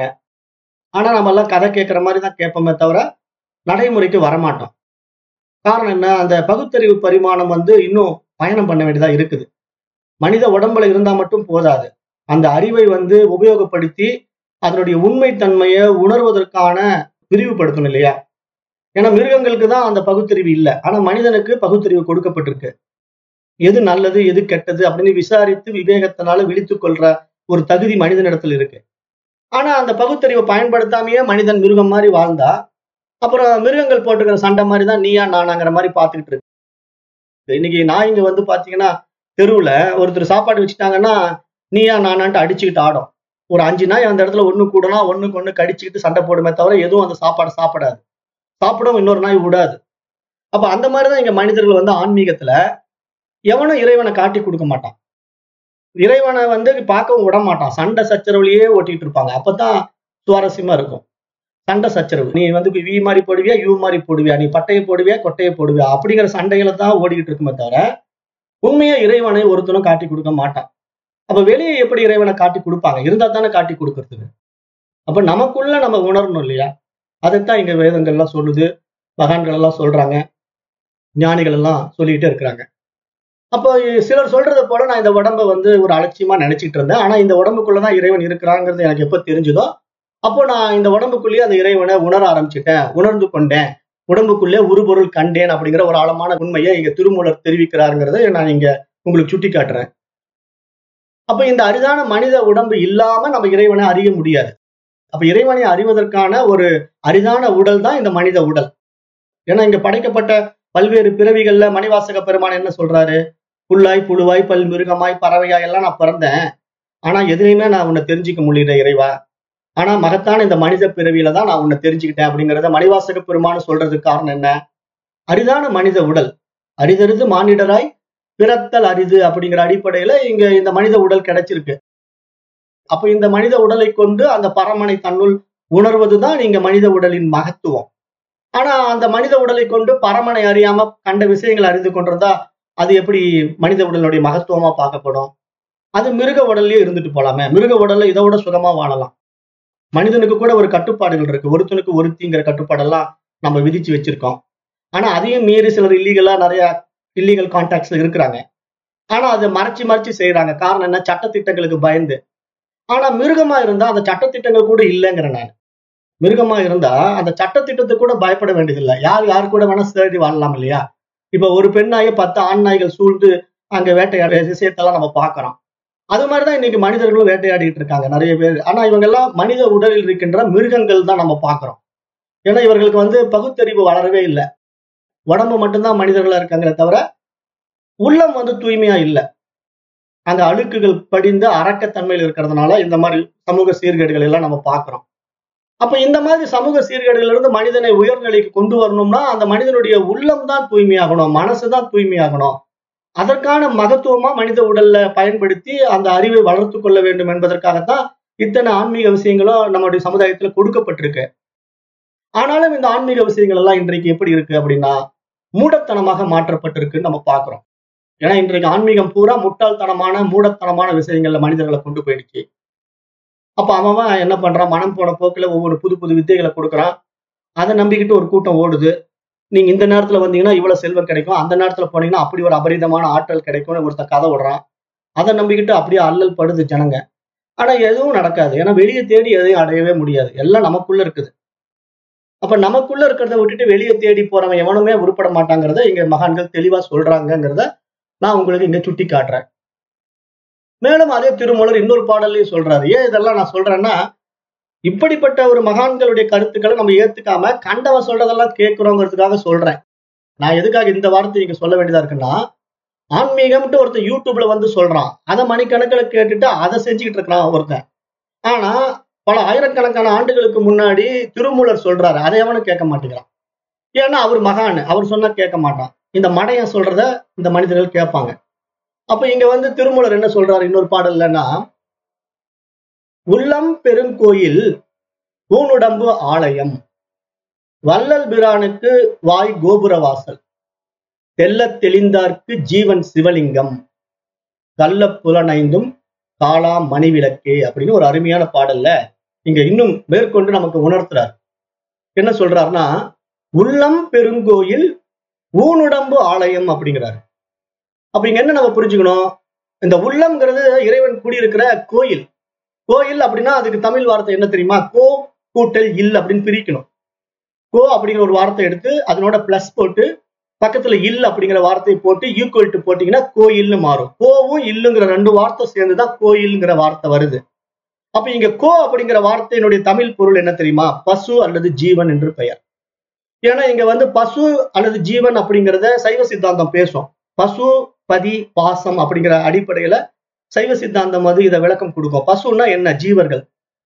ஆனா நம்ம எல்லாம் கதை கேட்கிற மாதிரி தான் கேட்போமே தவிர நடைமுறைக்கு வரமாட்டோம் காரணம் என்ன அந்த பகுத்தறிவு பரிமாணம் வந்து இன்னும் பயணம் பண்ண வேண்டியதா இருக்குது மனித உடம்புல இருந்தா மட்டும் போதாது அந்த அறிவை வந்து உபயோகப்படுத்தி அதனுடைய உண்மைத்தன்மையை உணர்வதற்கான விரிவுபடுத்தணும் இல்லையா ஏன்னா மிருகங்களுக்கு தான் அந்த பகுத்தறிவு இல்லை ஆனா மனிதனுக்கு பகுத்தறிவு கொடுக்கப்பட்டிருக்கு எது நல்லது எது கெட்டது அப்படின்னு விசாரித்து விவேகத்தினால விழித்துக் கொள்ற ஒரு தகுதி மனிதனிடத்துல இருக்கு ஆனா அந்த பகுத்தறிவை பயன்படுத்தாமையே மனிதன் மிருகம் மாதிரி வாழ்ந்தா அப்புறம் மிருகங்கள் போட்டுக்கிற சண்டை மாதிரி தான் நீயா நானாங்கிற மாதிரி பார்த்துக்கிட்டு இருக்கு இன்னைக்கு நாய்ங்க வந்து பாத்தீங்கன்னா தெருவுல ஒருத்தர் சாப்பாடு வச்சுட்டாங்கன்னா நீயா நானான்ட்டு அடிச்சுக்கிட்டு ஆடும் ஒரு அஞ்சு நாய் அந்த இடத்துல ஒண்ணு கூடனா ஒண்ணுக்கு ஒண்ணு கடிச்சுக்கிட்டு சண்டை போடுமே தவிர எதுவும் அந்த சாப்பாடு சாப்பிடாது சாப்பிடவும் இன்னொரு நாய் விடாது அப்ப அந்த மாதிரிதான் இங்க மனிதர்கள் வந்து ஆன்மீகத்துல எவனும் இறைவனை காட்டி கொடுக்க மாட்டான் இறைவனை வந்து பார்க்கவும் விட மாட்டான் சண்டை சச்சரவுலயே ஓட்டிட்டு இருப்பாங்க அப்பதான் சுவாரஸ்யமா இருக்கும் சண்டை சச்சரவு நீ வந்து வி மாதிரி போடுவியா யூ மாதிரி போடுவியா நீ பட்டையை போடுவியா கொட்டையை போடுவியா அப்படிங்கிற சண்டைகளை தான் ஓடிக்கிட்டு இருக்குமே தவிர உண்மையா இறைவனை ஒருத்தனும் காட்டி கொடுக்க மாட்டான் அப்ப வெளியே எப்படி இறைவனை காட்டி கொடுப்பாங்க இருந்தா தானே காட்டி கொடுக்கறதுக்கு அப்ப நமக்குள்ள நம்ம உணரணும் இல்லையா அதைத்தான் இங்க வேதங்கள்லாம் சொல்லுது மகான்கள் எல்லாம் சொல்றாங்க ஞானிகள் எல்லாம் சொல்லிக்கிட்டே இருக்கிறாங்க அப்போ சிலர் சொல்றத போல நான் இந்த உடம்ப வந்து ஒரு அலட்சியமா நினைச்சிட்டு இருந்தேன் ஆனா இந்த உடம்புக்குள்ளதான் இறைவன் இருக்கிறாங்கிறது எனக்கு எப்ப தெரிஞ்சதோ அப்போ நான் இந்த உடம்புக்குள்ளேயே அந்த இறைவனை உணர ஆரம்பிச்சிட்டேன் உணர்ந்து கொண்டேன் உடம்புக்குள்ளே உருபொருள் கண்டேன் அப்படிங்கிற ஒரு ஆழமான உண்மையை இங்க திருமூலர் தெரிவிக்கிறாருங்கிறத நான் இங்க உங்களுக்கு சுட்டி காட்டுறேன் அப்ப இந்த அரிதான மனித உடம்பு இல்லாம நம்ம இறைவனை அறிய முடியாது அப்ப இறைவனை அறிவதற்கான ஒரு அரிதான உடல் தான் இந்த மனித உடல் ஏன்னா இங்க படைக்கப்பட்ட பல்வேறு பிறவிகள்ல மணிவாசக பெருமான் என்ன சொல்றாரு புல்லாய் புழுவாய் பல் மிருகமாய் பறவையாய் எல்லாம் நான் பிறந்தேன் ஆனா எதுலையுமே நான் உன்னை தெரிஞ்சுக்க முடியல இறைவா ஆனா மகத்தான இந்த மனித பிறவியில தான் நான் உன்னை தெரிஞ்சுக்கிட்டேன் அப்படிங்கறத மணிவாசக பெருமான் சொல்றதுக்கு காரணம் என்ன அரிதான மனித உடல் அரிதறிது மானிடராய் பிறத்தல் அரிது அப்படிங்கிற அடிப்படையில இங்க இந்த மனித உடல் கிடைச்சிருக்கு அப்ப இந்த மனித உடலை கொண்டு அந்த பரமனை தன்னுள் உணர்வதுதான் இங்க மனித உடலின் மகத்துவம் ஆனா அந்த மனித உடலை கொண்டு பரமனை அறியாம கண்ட விஷயங்களை அறிந்து கொண்டிருந்தா அது எப்படி மனித உடலுடைய மகத்துவமா பார்க்கப்படும் அது மிருக உடல்லயே இருந்துட்டு போலாமே மிருக உடல்ல இதை விட சுகமா வாழலாம் மனிதனுக்கு கூட ஒரு கட்டுப்பாடுகள் இருக்கு ஒருத்தனுக்கு ஒருத்திங்கிற கட்டுப்பாடெல்லாம் நம்ம விதிச்சு வச்சிருக்கோம் ஆனா அதையும் மீறி சிலர் இல்லீகலா நிறைய இல்லீகல் கான்டாக்ட்ஸ்ல இருக்கிறாங்க ஆனா அதை மறைச்சு மறைச்சு செய்யறாங்க காரணம் என்ன சட்டத்திட்டங்களுக்கு பயந்து ஆனா மிருகமா இருந்தா அந்த சட்டத்திட்டங்கள் கூட இல்லைங்கிற நான் மிருகமா இருந்தா அந்த சட்டத்திட்டத்துக்கு கூட பயப்பட வேண்டியதில்லை யார் யாரு கூட வேணா சேடி வாழலாம் இல்லையா இப்ப ஒரு பெண் நாயை பத்து ஆண் நாய்கள் சூழ்ந்து அங்க வேட்டையாட விஷயத்தெல்லாம் நம்ம பாக்குறோம் அது மாதிரிதான் இன்னைக்கு மனிதர்களும் வேட்டையாடிட்டு இருக்காங்க நிறைய பேர் ஆனா இவங்க எல்லாம் மனித உடலில் இருக்கின்ற மிருகங்கள் தான் நம்ம பாக்குறோம் ஏன்னா இவர்களுக்கு வந்து பகுத்தறிவு வளரவே இல்லை உடம்பு மட்டும்தான் மனிதர்களா இருக்காங்களே தவிர உள்ளம் வந்து தூய்மையா இல்லை அங்க அழுக்குகள் படிந்து அரக்கத்தன்மையில் இருக்கிறதுனால இந்த மாதிரி சமூக சீர்கேடுகள் எல்லாம் நம்ம பாக்குறோம் அப்ப இந்த மாதிரி சமூக சீர்கேடுகள் இருந்து மனிதனை உயர்நிலைக்கு கொண்டு வரணும்னா அந்த மனிதனுடைய உள்ளம் தான் தூய்மையாகணும் மனசு தான் தூய்மையாகணும் அதற்கான மகத்துவமா மனித உடல்ல பயன்படுத்தி அந்த அறிவை வளர்த்து கொள்ள வேண்டும் என்பதற்காகத்தான் இத்தனை ஆன்மீக விஷயங்களும் நம்முடைய சமுதாயத்துல கொடுக்கப்பட்டிருக்கு ஆனாலும் இந்த ஆன்மீக விஷயங்கள் எல்லாம் இன்றைக்கு எப்படி இருக்கு அப்படின்னா மூடத்தனமாக மாற்றப்பட்டிருக்குன்னு நம்ம பாக்குறோம் ஏன்னா இன்றைக்கு ஆன்மீகம் பூரா முட்டாள்தனமான மூடத்தனமான விஷயங்கள்ல மனிதர்களை கொண்டு போயிடுச்சு அப்ப அவன் என்ன பண்றான் மனம் போன போக்குல ஒவ்வொரு புது புது வித்தைகளை கொடுக்குறான் அதை நம்பிக்கிட்டு ஒரு கூட்டம் ஓடுது நீங்க இந்த நேரத்துல வந்தீங்கன்னா இவ்வளவு செல்வம் கிடைக்கும் அந்த நேரத்துல போனீங்கன்னா அப்படி ஒரு அபரிதமான ஆற்றல் கிடைக்கும்னு ஒருத்த கதை விடுறான் அதை நம்பிக்கிட்டு அப்படியே அல்லல் படுது ஜனங்க ஆனா எதுவும் நடக்காது ஏன்னா வெளியே தேடி எதையும் அடையவே முடியாது எல்லாம் நமக்குள்ள இருக்குது அப்ப நமக்குள்ள இருக்கிறத விட்டுட்டு வெளியே தேடி போறவன் எவனுமே உருப்பட மாட்டாங்கிறத இங்க மகான்கள் தெளிவா சொல்றாங்கிறத நான் உங்களுக்கு இங்க சுட்டி காட்டுறேன் மேலும் அதே திருமூலர் இன்னொரு பாடல்லையும் சொல்றாரு ஏன் இதெல்லாம் நான் சொல்றேன்னா இப்படிப்பட்ட ஒரு மகான்களுடைய கருத்துக்களை நம்ம ஏத்துக்காம கண்டவன் சொல்றதெல்லாம் கேட்கிறோங்கிறதுக்காக சொல்றேன் நான் எதுக்காக இந்த வார்த்தை இங்க சொல்ல வேண்டியதா இருக்குன்னா ஆன்மீகம்ட்டு ஒருத்தன் யூடியூப்ல வந்து சொல்றான் அதை மணிக்கணக்கில் கேட்டுட்டு அதை செஞ்சுக்கிட்டு இருக்கிறான் ஒருத்தன் ஆனா பல ஆயிரக்கணக்கான ஆண்டுகளுக்கு முன்னாடி திருமூலர் சொல்றாரு அதை எவனும் கேட்க மாட்டேங்கிறான் ஏன்னா அவர் மகான் அவர் சொன்னா கேட்க மாட்டான் இந்த மடையன் சொல்றத இந்த மனிதர்கள் கேட்பாங்க அப்ப இங்க வந்து திருமூலர் என்ன சொல்றாரு இன்னொரு பாடல்லன்னா உள்ளம் பெருங்கோயில் ஊனுடம்பு ஆலயம் வள்ளல் பிரானுக்கு வாய் கோபுரவாசல் தெல்லத் தெளிந்தார்க்கு ஜீவன் சிவலிங்கம் கள்ள புலனைந்தும் காலா மணிவிளக்கே அப்படின்னு ஒரு அருமையான பாடல்ல இங்க இன்னும் மேற்கொண்டு நமக்கு உணர்த்துறார் என்ன சொல்றாருன்னா உள்ளம் பெருங்கோயில் ஊனுடம்பு ஆலயம் அப்படிங்கிறாரு அப்ப இங்க என்ன நம்ம புரிஞ்சுக்கணும் இந்த உள்ளம்ங்கிறது இறைவன் குடியிருக்கிற கோயில் கோயில் அப்படின்னா அதுக்கு தமிழ் வார்த்தை என்ன தெரியுமா கோ கூட்டல் இல் அப்படின்னு பிரிக்கணும் கோ அப்படிங்கிற ஒரு வார்த்தை எடுத்து அதனோட பிளஸ் போட்டு பக்கத்துல இல் அப்படிங்கிற வார்த்தையை போட்டு ஈக்குவல் டு போட்டீங்கன்னா கோயில்னு மாறும் கோவும் இல்லுங்கிற ரெண்டு வார்த்தை சேர்ந்துதான் கோயில்ங்கிற வார்த்தை வருது அப்ப இங்க கோ அப்படிங்கிற வார்த்தையினுடைய தமிழ் பொருள் என்ன தெரியுமா பசு அல்லது ஜீவன் என்று பெயர் ஏன்னா இங்க வந்து பசு அல்லது ஜீவன் அப்படிங்கிறத சைவ சித்தாந்தம் பேசும் பசு பதி பாசம் அப்படிங்கிற அடிப்படையில சைவ சித்தாந்தம் வந்து இதை விளக்கம் கொடுக்கும் பசுன்னா என்ன ஜீவர்கள்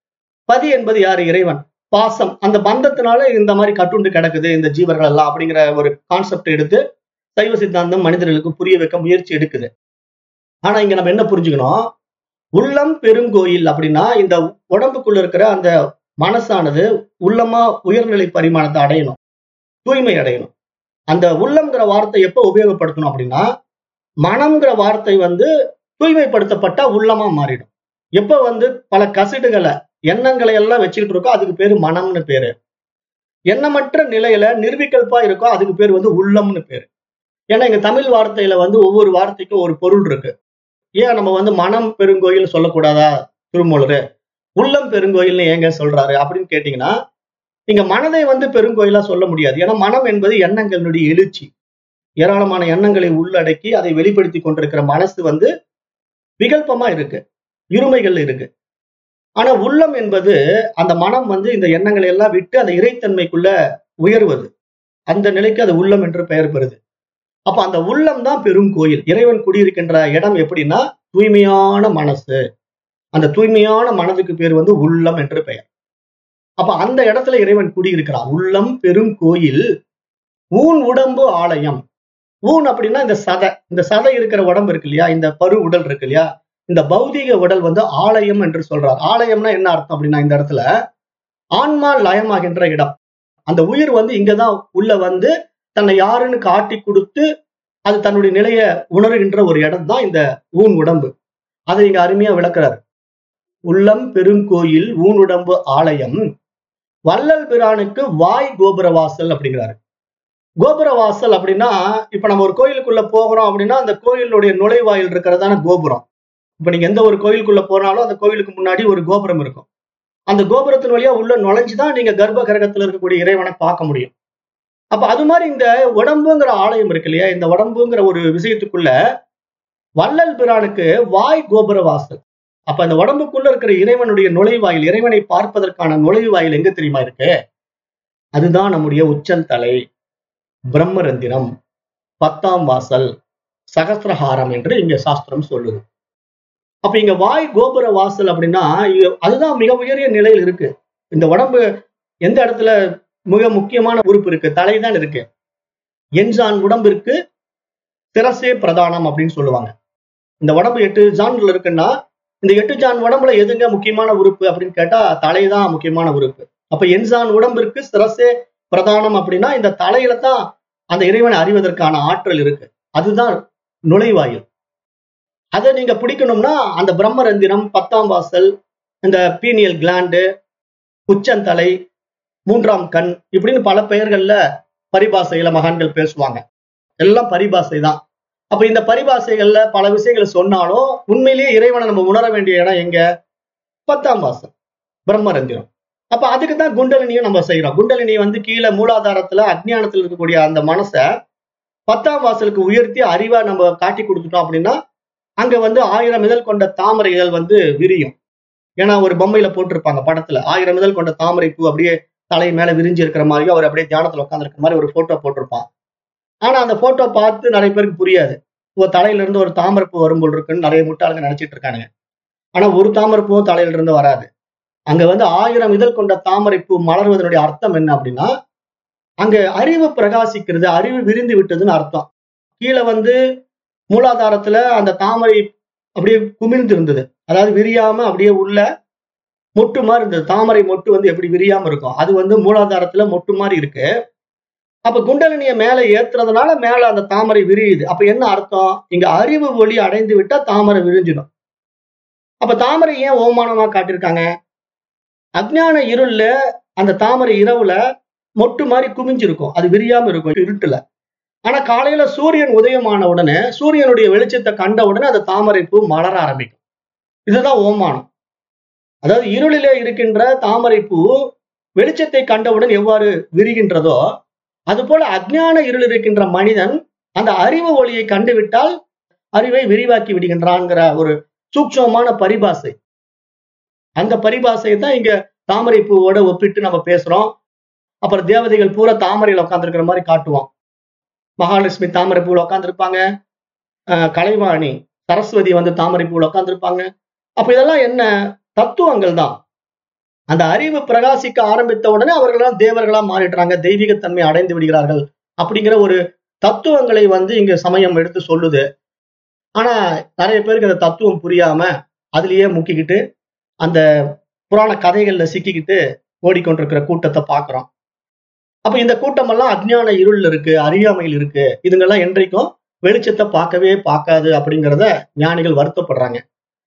பதி என்பது யாரு இறைவன் பாசம் அந்த பந்தத்தினால இந்த மாதிரி கட்டுண்டு கிடக்குது இந்த ஜீவர்கள் எல்லாம் அப்படிங்கிற ஒரு கான்செப்ட் எடுத்து சைவ சித்தாந்தம் மனிதர்களுக்கு புரிய வைக்க முயற்சி எடுக்குது ஆனா இங்க நம்ம என்ன புரிஞ்சுக்கணும் உள்ளம் பெருங்கோயில் அப்படின்னா இந்த உடம்புக்குள்ள இருக்கிற அந்த மனசானது உள்ளமா உயர்நிலை பரிமாணத்தை அடையணும் தூய்மை அடையணும் அந்த உள்ளம்ங்கிற வார்த்தை எப்ப உபயோகப்படுத்தணும் அப்படின்னா மனம்ங்கிற வார்த்தை வந்து தூய்மைப்படுத்தப்பட்டா உள்ளமா மாறிடும் எப்ப வந்து பல கசிடுகளை எண்ணங்களை எல்லாம் வச்சுக்கிட்டு இருக்கோ அதுக்கு பேரு மனம்னு பேரு எண்ணமற்ற நிலையில நிர்விகல்பா இருக்கோ அதுக்கு பேர் வந்து உள்ளம்னு பேரு ஏன்னா இங்க தமிழ் வார்த்தையில வந்து ஒவ்வொரு வார்த்தைக்கும் ஒரு பொருள் இருக்கு ஏன் நம்ம வந்து மனம் பெருங்கோயில் சொல்லக்கூடாதா திருமூலரு உள்ளம் பெருங்கோயில்னு ஏங்க சொல்றாரு அப்படின்னு கேட்டீங்கன்னா இங்க மனதை வந்து பெருங்கோயிலா சொல்ல முடியாது ஏன்னா மனம் என்பது எண்ணங்களுடைய எழுச்சி ஏராளமான எண்ணங்களை உள்ளடக்கி அதை வெளிப்படுத்தி கொண்டிருக்கிற மனசு வந்து விகல்பமா இருக்கு இருமைகள் இருக்கு ஆனா உள்ளம் என்பது அந்த மனம் வந்து இந்த எண்ணங்களை எல்லாம் விட்டு அந்த இறைத்தன்மைக்குள்ள உயர்வது அந்த நிலைக்கு அது உள்ளம் என்று பெயர் பெறுது அப்ப அந்த உள்ளம் தான் பெரும் கோயில் இறைவன் குடியிருக்கின்ற இடம் எப்படின்னா தூய்மையான மனசு அந்த தூய்மையான மனதுக்கு பேர் வந்து உள்ளம் என்று பெயர் அப்ப அந்த இடத்துல இறைவன் குடியிருக்கிறான் உள்ளம் பெரும் கோயில் ஊன் உடம்பு ஆலயம் ஊன் அப்படின்னா இந்த சதை இந்த சதை இருக்கிற உடம்பு இருக்கு இல்லையா இந்த பரு உடல் இருக்கு இல்லையா இந்த பௌதீக உடல் வந்து ஆலயம் என்று சொல்றார் ஆலயம்னா என்ன அர்த்தம் அப்படின்னா இந்த இடத்துல ஆன்மா லயமாகின்ற இடம் அந்த உயிர் வந்து இங்கதான் உள்ள வந்து தன்னை யாருன்னு காட்டி கொடுத்து அது தன்னுடைய நிலையை உணர்கின்ற ஒரு இடம் தான் இந்த ஊன் உடம்பு அதை இங்க அருமையா விளக்குறாரு உள்ளம் பெருங்கோயில் ஊன் உடம்பு ஆலயம் வள்ளல் பிரானுக்கு வாய் கோபுரவாசல் அப்படிங்கிறாரு கோபுரவாசல் அப்படின்னா இப்ப நம்ம ஒரு கோயிலுக்குள்ள போகிறோம் அப்படின்னா அந்த கோயிலுடைய நுழைவாயில் இருக்கிறதான கோபுரம் இப்ப நீங்க எந்த ஒரு கோயிலுக்குள்ள போனாலும் அந்த கோயிலுக்கு முன்னாடி ஒரு கோபுரம் இருக்கும் அந்த கோபுரத்தின் வழியா உள்ள நுழைஞ்சுதான் நீங்க கர்ப்ப கிரகத்துல இருக்கக்கூடிய இறைவனை பார்க்க முடியும் அப்ப அது மாதிரி இந்த உடம்புங்கிற ஆலயம் இருக்கு இல்லையா இந்த உடம்புங்கிற ஒரு விஷயத்துக்குள்ள வள்ளல் பிரானுக்கு வாய் கோபுர வாசல் அப்ப அந்த உடம்புக்குள்ள இருக்கிற இறைவனுடைய நுழைவாயில் இறைவனை பார்ப்பதற்கான நுழைவாயில் எங்க தெரியுமா இருக்கு அதுதான் நம்முடைய உச்சந்தலை பிரம்மரந்திரம் பத்தாம் வாசல் சகசிரஹாரம் என்று இங்க சாஸ்திரம் சொல்லுது அப்ப இங்க வாய் கோபுர வாசல் அப்படின்னா இங்க அதுதான் மிக உயரிய நிலையில் இருக்கு இந்த உடம்பு எந்த இடத்துல மிக முக்கியமான உறுப்பு இருக்கு தலைதான் இருக்கு என்ஜான் உடம்பிற்கு சிரசே பிரதானம் அப்படின்னு சொல்லுவாங்க இந்த உடம்பு எட்டு ஜான்கள் இருக்குன்னா இந்த எட்டு ஜான் உடம்புல எதுங்க முக்கியமான உறுப்பு அப்படின்னு கேட்டா தலைதான் முக்கியமான உறுப்பு அப்ப என்ஜான் உடம்பிற்கு சிரசே பிரதானம் அப்படின்னா இந்த தலையில தான் அந்த இறைவனை அறிவதற்கான ஆற்றல் இருக்கு அதுதான் நுழைவாயில் அதை நீங்க பிடிக்கணும்னா அந்த பிரம்மரந்திரம் பத்தாம் வாசல் இந்த பீனியல் கிளாண்டு உச்சந்தலை மூன்றாம் கண் இப்படின்னு பல பெயர்கள்ல பரிபாசையில மகான்கள் பேசுவாங்க எல்லாம் பரிபாசை தான் அப்ப இந்த பரிபாசைகள்ல பல விஷயங்களை சொன்னாலும் உண்மையிலேயே இறைவனை நம்ம உணர வேண்டிய இடம் எங்க பத்தாம் வாசல் பிரம்மரந்திரம் அப்ப அதுக்கு தான் குண்டலினியும் நம்ம செய்யறோம் குண்டலினி வந்து கீழே மூலாதாரத்துல அஜ்ஞானத்துல இருக்கக்கூடிய அந்த மனசை பத்தாம் வாசலுக்கு உயர்த்தி அறிவா நம்ம காட்டி கொடுத்துட்டோம் அப்படின்னா அங்க வந்து ஆயிரம் இதழ் கொண்ட தாமரை இதழ் வந்து விரியும் ஏன்னா ஒரு பொம்மையில போட்டிருப்பாங்க படத்துல ஆயிரம் இதழ் கொண்ட தாமரை பூ அப்படியே தலை மேல விரிஞ்சு இருக்கிற மாதிரியும் அவர் அப்படியே தியானத்துல உட்காந்துருக்க மாதிரி ஒரு போட்டோ போட்டிருப்பான் ஆனா அந்த போட்டோ பார்த்து நிறைய பேருக்கு புரியாது ஒரு தலையில இருந்து ஒரு தாமரைப்பூ வரும் போல் இருக்குன்னு நிறைய முட்டாளுங்க நினைச்சிட்டு இருக்கானுங்க ஆனா ஒரு தாமரைப்பூவும் தலையில இருந்து வராது அங்க வந்து ஆயிரம் இதழ் கொண்ட தாமரைப்பூ மலர்வதனுடைய அர்த்தம் என்ன அப்படின்னா அங்க அறிவு பிரகாசிக்கிறது அறிவு விரிந்து விட்டதுன்னு அர்த்தம் கீழே வந்து மூலாதாரத்துல அந்த தாமரை அப்படியே குமிழ்ந்து இருந்தது அதாவது விரியாம அப்படியே உள்ள மொட்டு மாதிரி இருந்தது தாமரை மொட்டு வந்து எப்படி விரியாம இருக்கும் அது வந்து மூலாதாரத்துல மொட்டு மாதிரி இருக்கு அப்ப குண்டலினிய மேல ஏத்துறதுனால மேல அந்த தாமரை விரியுது அப்ப என்ன அர்த்தம் இங்க அறிவு ஒளி அடைந்து விட்டா தாமரை விரிஞ்சிடும் அப்ப தாமரை ஏன் ஓமானமா காட்டியிருக்காங்க அஜ்ஞான இருள்ல அந்த தாமரை இரவுல மொட்டு மாதிரி குமிஞ்சிருக்கும் அது விரியாம இருக்கும் இருட்டுல ஆனா காலையில சூரியன் உதயமான உடனே சூரியனுடைய வெளிச்சத்தை கண்ட உடனே அந்த தாமரை பூ மலர ஆரம்பிக்கும் இதுதான் ஓமானம் அதாவது இருளிலே இருக்கின்ற தாமரை பூ வெளிச்சத்தை கண்டவுடன் எவ்வாறு விரிகின்றதோ அதுபோல அஜ்ஞான இருள் இருக்கின்ற மனிதன் அந்த அறிவு ஒளியை கண்டுவிட்டால் அறிவை விரிவாக்கி விடுகின்றான்ங்கிற ஒரு சூக்ஷமமான பரிபாசை அந்த பரிபாசையை தான் இங்க தாமரை பூவோட ஒப்பிட்டு நம்ம பேசுறோம் அப்புறம் தேவதைகள் பூரா தாமரையில உட்காந்துருக்கிற மாதிரி காட்டுவோம் மகாலட்சுமி தாமரை பூவில் உட்காந்துருப்பாங்க கலைவாணி சரஸ்வதி வந்து தாமரை பூவில் உட்காந்துருப்பாங்க அப்ப இதெல்லாம் என்ன தத்துவங்கள் தான் அந்த அறிவு பிரகாசிக்க ஆரம்பித்த உடனே அவர்களெல்லாம் தேவர்களா மாறிடுறாங்க தெய்வீகத்தன்மை அடைந்து விடுகிறார்கள் அப்படிங்கிற ஒரு தத்துவங்களை வந்து இங்க சமயம் எடுத்து சொல்லுது ஆனா நிறைய பேருக்கு அந்த தத்துவம் புரியாம அதுலயே முக்கிக்கிட்டு அந்த புராண கதைகள்ல சிக்கிக்கிட்டு ஓடிக்கொண்டிருக்கிற கூட்டத்தை பாக்குறோம் அப்ப இந்த கூட்டமெல்லாம் அஜ்ஞான இருள் இருக்கு அறியாமையில் இருக்கு இதுங்கெல்லாம் என்றைக்கும் வெளிச்சத்தை பார்க்கவே பார்க்காது அப்படிங்கிறத ஞானிகள் வருத்தப்படுறாங்க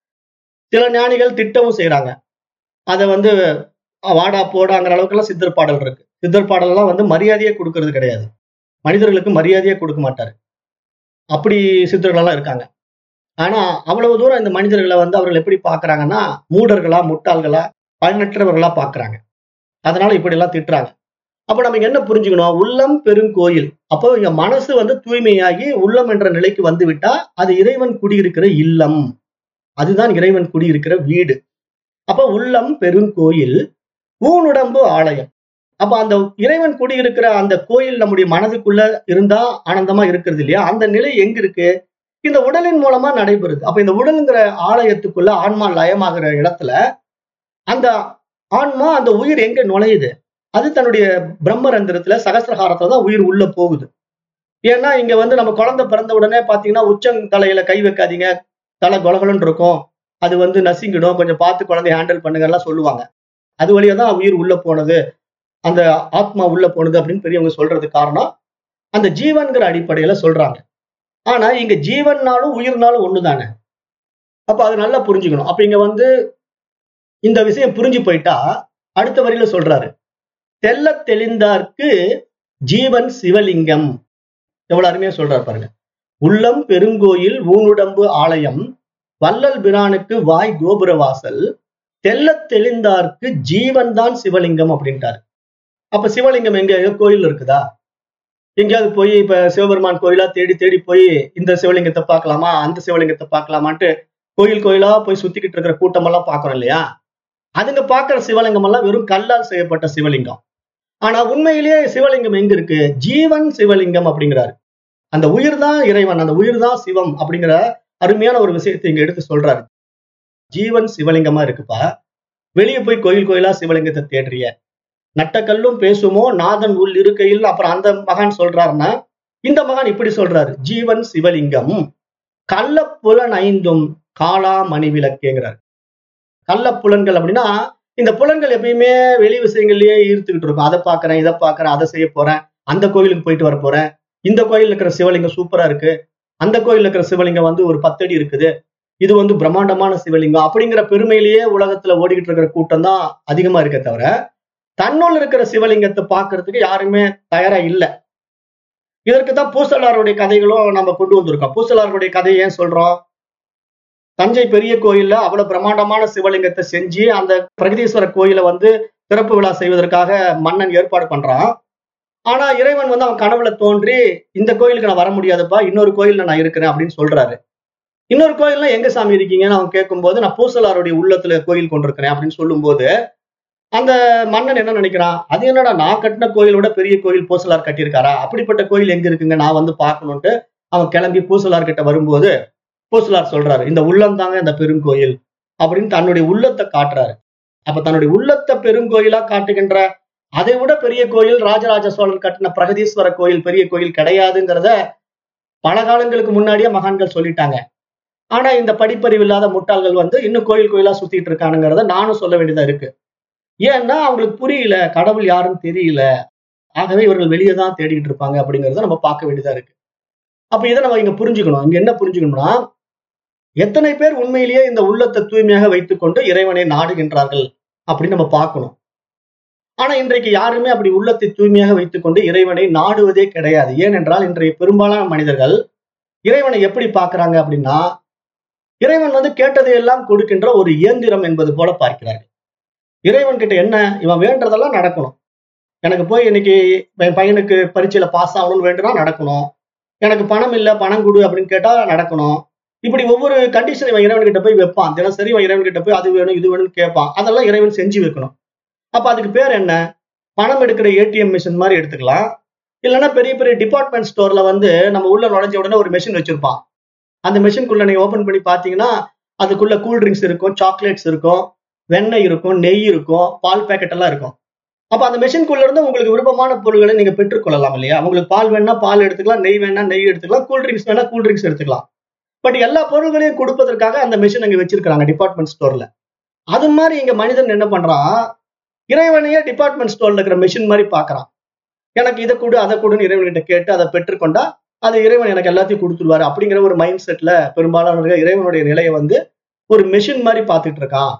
சில ஞானிகள் திட்டமும் செய்யறாங்க அதை வந்து வாடா போடாங்கிற அளவுக்கு எல்லாம் சித்தர் பாடல் இருக்கு சித்தர் பாடல் எல்லாம் வந்து மரியாதையே கொடுக்கறது கிடையாது மனிதர்களுக்கு மரியாதையே கொடுக்க மாட்டாரு அப்படி சித்தர்கள் எல்லாம் இருக்காங்க ஆனா அவ்வளவு தூரம் இந்த மனிதர்களை வந்து அவர்கள் எப்படி பாக்குறாங்கன்னா மூடர்களா முட்டாள்களா பயனற்றவர்களா பாக்குறாங்க அதனால இப்படி எல்லாம் திட்டுறாங்க அப்ப நம்ம இங்க என்ன புரிஞ்சுக்கணும் உள்ளம் பெருங்கோயில் அப்போ இங்க மனசு வந்து தூய்மையாகி உள்ளம் என்ற நிலைக்கு வந்து விட்டா அது இறைவன் குடியிருக்கிற இல்லம் அதுதான் இறைவன் குடியிருக்கிற வீடு அப்ப உள்ளம் பெருங்கோயில் ஊனுடம்பு ஆலயம் அப்ப அந்த இறைவன் குடியிருக்கிற அந்த கோயில் நம்முடைய மனதுக்குள்ள இருந்தா ஆனந்தமா இருக்கிறது இல்லையா அந்த நிலை எங்க இருக்கு இந்த உடலின் மூலமா நடைபெறுது அப்ப இந்த உடலுங்கிற ஆலயத்துக்குள்ள ஆன்மா லயமாகிற இடத்துல அந்த ஆன்மா அந்த உயிர் எங்க நுழையுது அது தன்னுடைய பிரம்மரந்திரத்துல சகசிரகாரத்துல தான் உயிர் உள்ள போகுது ஏன்னா இங்க வந்து நம்ம குழந்தை பிறந்த உடனே பாத்தீங்கன்னா உச்சங் தலையில கை வைக்காதீங்க தலை கொலகலன்னு இருக்கும் அது வந்து நசிங்கிடும் கொஞ்சம் பார்த்து குழந்தைய ஹேண்டில் பண்ணுங்க எல்லாம் சொல்லுவாங்க அது வழியா தான் உயிர் உள்ள போனது அந்த ஆத்மா உள்ள போனது அப்படின்னு பெரியவங்க சொல்றது காரணம் அந்த ஜீவன்கிற அடிப்படையில சொல்றாங்க ஆனா இங்க ஜீவன்னாலும் உயிர்னாலும் ஒண்ணுதானே அப்ப அது நல்லா புரிஞ்சுக்கணும் அப்ப இங்க வந்து இந்த விஷயம் புரிஞ்சு போயிட்டா அடுத்த வரியில சொல்றாரு தெல்ல தெளிந்தார்க்கு ஜீவன் சிவலிங்கம் எவ்வளவு அருமையா சொல்றாரு பாருங்க உள்ளம் பெருங்கோயில் ஊனுடம்பு ஆலயம் வள்ளல் பிரானுக்கு வாய் கோபுர வாசல் தெல்ல தெளிந்தார்க்கு ஜீவன் தான் சிவலிங்கம் அப்படின்ட்டாரு அப்ப சிவலிங்கம் எங்க கோயில் இருக்குதா எங்கேயாவது போய் இப்ப சிவபெருமான் கோயிலா தேடி தேடி போய் இந்த சிவலிங்கத்தை பார்க்கலாமா அந்த சிவலிங்கத்தை பார்க்கலாமான்ட்டு கோயில் கோயிலா போய் சுத்திக்கிட்டு இருக்கிற கூட்டம் எல்லாம் பாக்குறோம் இல்லையா அதுங்க பாக்குற சிவலிங்கம் எல்லாம் வெறும் கல்லால் செய்யப்பட்ட சிவலிங்கம் ஆனா உண்மையிலேயே சிவலிங்கம் எங்க இருக்கு ஜீவன் சிவலிங்கம் அப்படிங்கிறாரு அந்த உயிர் தான் இறைவன் அந்த உயிர் தான் சிவம் அப்படிங்கிற அருமையான ஒரு விஷயத்தை இங்க எடுத்து சொல்றாரு ஜீவன் சிவலிங்கமா இருக்குப்பா வெளியே போய் கோயில் கோயிலா சிவலிங்கத்தை தேடுறிய நட்டக்கல்லும் பேசுமோ நாதன் உள் இருக்கையில் அப்புறம் அந்த மகான் சொல்றாருன்னா இந்த மகான் இப்படி சொல்றாரு ஜீவன் சிவலிங்கம் கள்ள புலன் ஐந்தும் காளா மணி விளக்கேங்கிறார் கள்ள புலன்கள் அப்படின்னா இந்த புலன்கள் எப்பயுமே வெளி விஷயங்கள்லயே ஈர்த்துக்கிட்டு இருக்கும் அதை பாக்குறேன் இதை பாக்குறேன் அதை செய்ய போறேன் அந்த கோயிலுக்கு போயிட்டு வர போறேன் இந்த கோயில் இருக்கிற சிவலிங்கம் சூப்பரா இருக்கு அந்த கோயில் இருக்கிற சிவலிங்கம் வந்து ஒரு பத்தடி இருக்குது இது வந்து பிரம்மாண்டமான சிவலிங்கம் அப்படிங்கிற பெருமையிலேயே உலகத்துல ஓடிக்கிட்டு இருக்கிற கூட்டம் தான் அதிகமா இருக்க தவிர தன்னுள் இருக்கிற சிவலிங்கத்தை பார்க்கறதுக்கு யாருமே தயாரா இல்லை இதற்கு தான் பூசலாருடைய கதைகளும் நம்ம கொண்டு வந்திருக்கோம் பூசலாருடைய கதையை ஏன் சொல்றோம் தஞ்சை பெரிய கோயில்ல அவ்வளவு பிரம்மாண்டமான சிவலிங்கத்தை செஞ்சு அந்த பிரகதீஸ்வரர் கோயிலை வந்து திறப்பு விழா செய்வதற்காக மன்னன் ஏற்பாடு பண்றான் ஆனா இறைவன் வந்து அவன் கனவுல தோன்றி இந்த கோயிலுக்கு நான் வர முடியாதுப்பா இன்னொரு கோயில்ல நான் இருக்கிறேன் அப்படின்னு சொல்றாரு இன்னொரு கோயில்ல எங்க சாமி இருக்கீங்கன்னு அவன் கேட்கும்போது நான் பூசலாருடைய உள்ளத்துல கோயில் கொண்டிருக்கிறேன் அப்படின்னு சொல்லும்போது அந்த மன்னன் என்ன நினைக்கிறான் அது என்னடா நான் கட்டின கோயிலோட பெரிய கோயில் பூசலார் கட்டியிருக்காரா அப்படிப்பட்ட கோயில் எங்க இருக்குங்க நான் வந்து பார்க்கணும்ட்டு அவன் கிளம்பி பூசலார் கிட்ட வரும்போது பூசலார் சொல்றாரு இந்த உள்ளம் தாங்க இந்த பெருங்கோயில் அப்படின்னு தன்னுடைய உள்ளத்தை காட்டுறாரு அப்ப தன்னுடைய உள்ளத்தை பெருங்கோயிலா காட்டுகின்ற அதை விட பெரிய கோயில் ராஜராஜ சோழன் கட்டின பிரகதீஸ்வர கோயில் பெரிய கோயில் கிடையாதுங்கிறத பல காலங்களுக்கு முன்னாடியே மகான்கள் சொல்லிட்டாங்க ஆனா இந்த படிப்பறிவு இல்லாத முட்டாள்கள் வந்து இன்னும் கோயில் கோயிலா சுத்திட்டு இருக்கானுங்கிறத நானும் சொல்ல வேண்டியதா இருக்கு ஏன்னா அவங்களுக்கு புரியல கடவுள் யாருன்னு தெரியல ஆகவே இவர்கள் வெளியே தான் தேடிக்கிட்டு இருப்பாங்க அப்படிங்கிறத நம்ம பார்க்க வேண்டியதா இருக்கு அப்ப இதை நம்ம இங்க புரிஞ்சுக்கணும் இங்க என்ன புரிஞ்சுக்கணும்னா எத்தனை பேர் உண்மையிலேயே இந்த உள்ளத்தை தூய்மையாக வைத்துக்கொண்டு இறைவனை நாடுகின்றார்கள் அப்படின்னு நம்ம பார்க்கணும் ஆனா இன்றைக்கு யாருமே அப்படி உள்ளத்தை தூய்மையாக வைத்துக்கொண்டு இறைவனை நாடுவதே கிடையாது ஏனென்றால் இன்றைய பெரும்பாலான மனிதர்கள் இறைவனை எப்படி பார்க்கறாங்க அப்படின்னா இறைவன் வந்து கேட்டதையெல்லாம் கொடுக்கின்ற ஒரு இயந்திரம் என்பது போல பார்க்கிறார்கள் இறைவன் கிட்ட என்ன இவன் வேண்டதெல்லாம் நடக்கணும் எனக்கு போய் இன்னைக்கு என் பையனுக்கு பரீட்சையில பாஸ் ஆகணும்னு வேண்டுனா நடக்கணும் எனக்கு பணம் இல்லை பணம் கொடு அப்படின்னு கேட்டா நடக்கணும் இப்படி ஒவ்வொரு கண்டிஷன் இவன் இறைவன் கிட்ட போய் வைப்பான் தினசரி இவன் இறைவன் கிட்ட போய் அது வேணும் இது வேணும்னு கேட்பான் அதெல்லாம் இறைவன் செஞ்சு வைக்கணும் அப்ப அதுக்கு பேர் என்ன பணம் எடுக்கிற ஏடிஎம் மிஷின் மாதிரி எடுத்துக்கலாம் இல்லைன்னா பெரிய பெரிய டிபார்ட்மெண்ட் ஸ்டோர்ல வந்து நம்ம உள்ள நுழைஞ்ச உடனே ஒரு மெஷின் வச்சிருப்பான் அந்த மெஷின்குள்ள நீங்க ஓபன் பண்ணி பாத்தீங்கன்னா அதுக்குள்ள கூல் ட்ரிங்க்ஸ் இருக்கும் சாக்லேட்ஸ் இருக்கும் வெண்ணெய் இருக்கும் நெய் இருக்கும் பால் பேக்கெட் எல்லாம் இருக்கும் அப்ப அந்த மெஷின்குள்ள இருந்து உங்களுக்கு விருப்பமான பொருட்களை நீங்க பெற்றுக்கொள்ளலாம் இல்லையா உங்களுக்கு பால் வேணா பால் எடுத்துக்கலாம் நெய் வேணா நெய் எடுத்துக்கலாம் கூல் ட்ரிங்க்ஸ் வேணா கூல் ட்ரிங்க்ஸ் எடுத்துக்கலாம் பட் எல்லா பொருள்களையும் கொடுப்பதற்காக அந்த மெஷின் அங்க வச்சிருக்காங்க டிபார்ட்மெண்ட் ஸ்டோர்ல அது மாதிரி இங்க மனிதன் என்ன பண்றான் இறைவனையே டிபார்ட்மெண்ட் ஸ்டோர்ல இருக்கிற மெஷின் மாதிரி பாக்குறான் எனக்கு இதை கொடு அதை கொடுன்னு இறைவன்கிட்ட கேட்டு அதை பெற்றுக்கொண்டா அது இறைவன் எனக்கு எல்லாத்தையும் கொடுத்துருவாரு அப்படிங்கிற ஒரு மைண்ட் செட்ல பெரும்பாலானவர்கள் இறைவனுடைய நிலையை வந்து ஒரு மெஷின் மாதிரி பார்த்துட்டு இருக்கான்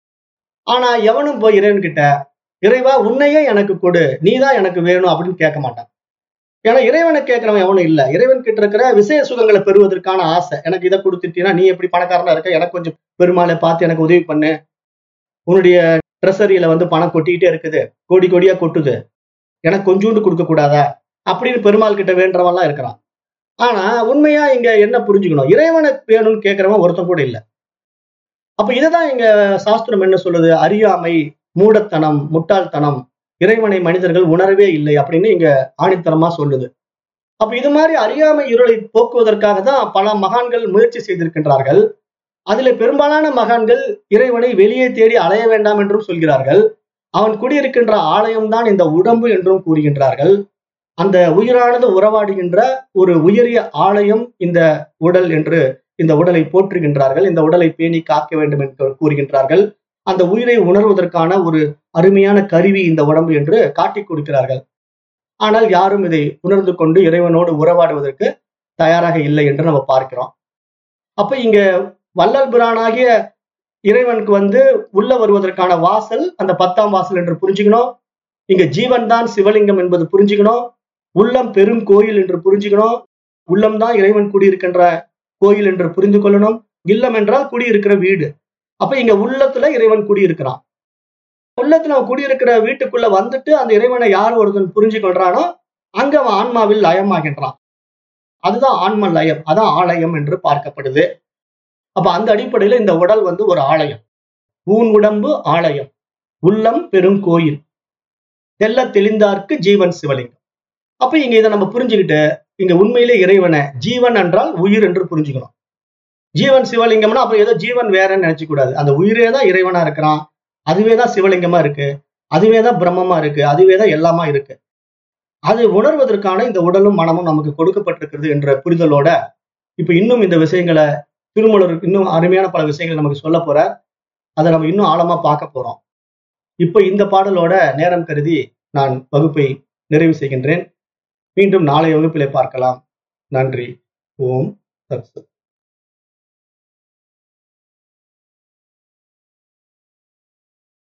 ஆனா எவனும் போய் இறைவன் கிட்ட இறைவா உன்னையே எனக்கு கொடு நீ தான் எனக்கு வேணும் அப்படின்னு கேட்க மாட்டான் ஏன்னா இறைவனை கேட்கிறவன் எவனும் இல்ல இறைவன் கிட்ட இருக்கிற விசேஷ சுகங்களை பெறுவதற்கான ஆசை எனக்கு இதை கொடுத்துட்டீங்கன்னா நீ எப்படி பணக்காரனா இருக்க எனக்கு கொஞ்சம் பெருமாளை பார்த்து எனக்கு உதவி பண்ணு உன்னுடைய ட்ரெஸரியில வந்து பணம் கொட்டிக்கிட்டே இருக்குது கோடி கோடியா கொட்டுது எனக்கு கொஞ்சோண்டு கொடுக்க கூடாதா அப்படின்னு பெருமாள் கிட்ட வேண்டவன்லாம் இருக்கிறான் ஆனா உண்மையா இங்க என்ன புரிஞ்சுக்கணும் இறைவனை வேணும்னு கேட்கிறவன் ஒருத்தன் கூட இல்ல அப்ப இதுதான் இங்க சாஸ்திரம் என்ன சொல்லுது அறியாமை மூடத்தனம் முட்டாள்தனம் இறைவனை மனிதர்கள் உணரவே இல்லை அப்படின்னு இங்க ஆணித்தரமா சொல்லுது அப்ப இது மாதிரி அறியாமை இருளை போக்குவதற்காக தான் பல மகான்கள் முயற்சி செய்திருக்கின்றார்கள் அதுல பெரும்பாலான மகான்கள் இறைவனை வெளியே தேடி அலைய வேண்டாம் என்றும் சொல்கிறார்கள் அவன் குடியிருக்கின்ற ஆலயம்தான் இந்த உடம்பு என்றும் கூறுகின்றார்கள் அந்த உயிரானது உறவாடுகின்ற ஒரு உயரிய ஆலயம் இந்த உடல் என்று இந்த உடலை போற்றுகின்றார்கள் இந்த உடலை பேணி காக்க வேண்டும் என்று கூறுகின்றார்கள் அந்த உயிரை உணர்வதற்கான ஒரு அருமையான கருவி இந்த உடம்பு என்று காட்டிக் கொடுக்கிறார்கள் ஆனால் யாரும் இதை உணர்ந்து கொண்டு இறைவனோடு உறவாடுவதற்கு தயாராக இல்லை என்று நம்ம பார்க்கிறோம் அப்ப இங்க வள்ளல் பிரானாகிய இறைவனுக்கு வந்து உள்ள வருவதற்கான வாசல் அந்த பத்தாம் வாசல் என்று புரிஞ்சுக்கணும் இங்க ஜீவன் தான் சிவலிங்கம் என்பது புரிஞ்சுக்கணும் உள்ளம் பெரும் கோயில் என்று புரிஞ்சுக்கணும் உள்ளம் தான் இறைவன் குடியிருக்கின்ற கோயில் என்று புரிந்து கொள்ளணும் இல்லம் என்றால் குடியிருக்கிற வீடு அப்ப இங்க உள்ளத்துல இறைவன் குடியிருக்கிறான் உள்ளத்துல அவன் குடியிருக்கிற வீட்டுக்குள்ள வந்துட்டு அந்த இறைவனை யார் ஒருத்தன் புரிஞ்சு கொள்றானோ அங்க அவன் ஆன்மாவில் லயமாகின்றான் அதுதான் ஆன்ம லயம் அதான் ஆலயம் என்று பார்க்கப்படுது அப்ப அந்த அடிப்படையில இந்த உடல் வந்து ஒரு ஆலயம் ஊன் உடம்பு ஆலயம் உள்ளம் பெரும் கோயில் தெல்ல தெளிந்தார்க்கு ஜீவன் சிவலிங்கம் அப்ப இங்க இதை நம்ம புரிஞ்சுக்கிட்டு இங்க உண்மையிலே இறைவனை ஜீவன் என்றால் உயிர் என்று புரிஞ்சுக்கணும் ஜீவன் சிவலிங்கம்னா அப்ப ஏதோ ஜீவன் வேறன்னு நினைச்சு கூடாது அந்த உயிரே தான் இறைவனா இருக்கிறான் அதுவே தான் சிவலிங்கமா இருக்கு அதுவே தான் பிரம்மமா இருக்கு அதுவே தான் எல்லாமா இருக்கு அது உணர்வதற்கான இந்த உடலும் மனமும் நமக்கு கொடுக்கப்பட்டிருக்கிறது என்ற புரிதலோட இப்ப இன்னும் இந்த விஷயங்களை திருமூலர் இன்னும் அருமையான பல விஷயங்கள் நமக்கு சொல்ல போற அதை நம்ம இன்னும் ஆழமா பார்க்க போறோம் இப்ப இந்த பாடலோட நேரம் கருதி நான் வகுப்பை நிறைவு செய்கின்றேன் மீண்டும் நாளைய வகுப்பிலே பார்க்கலாம் நன்றி ஓம் சத்சத்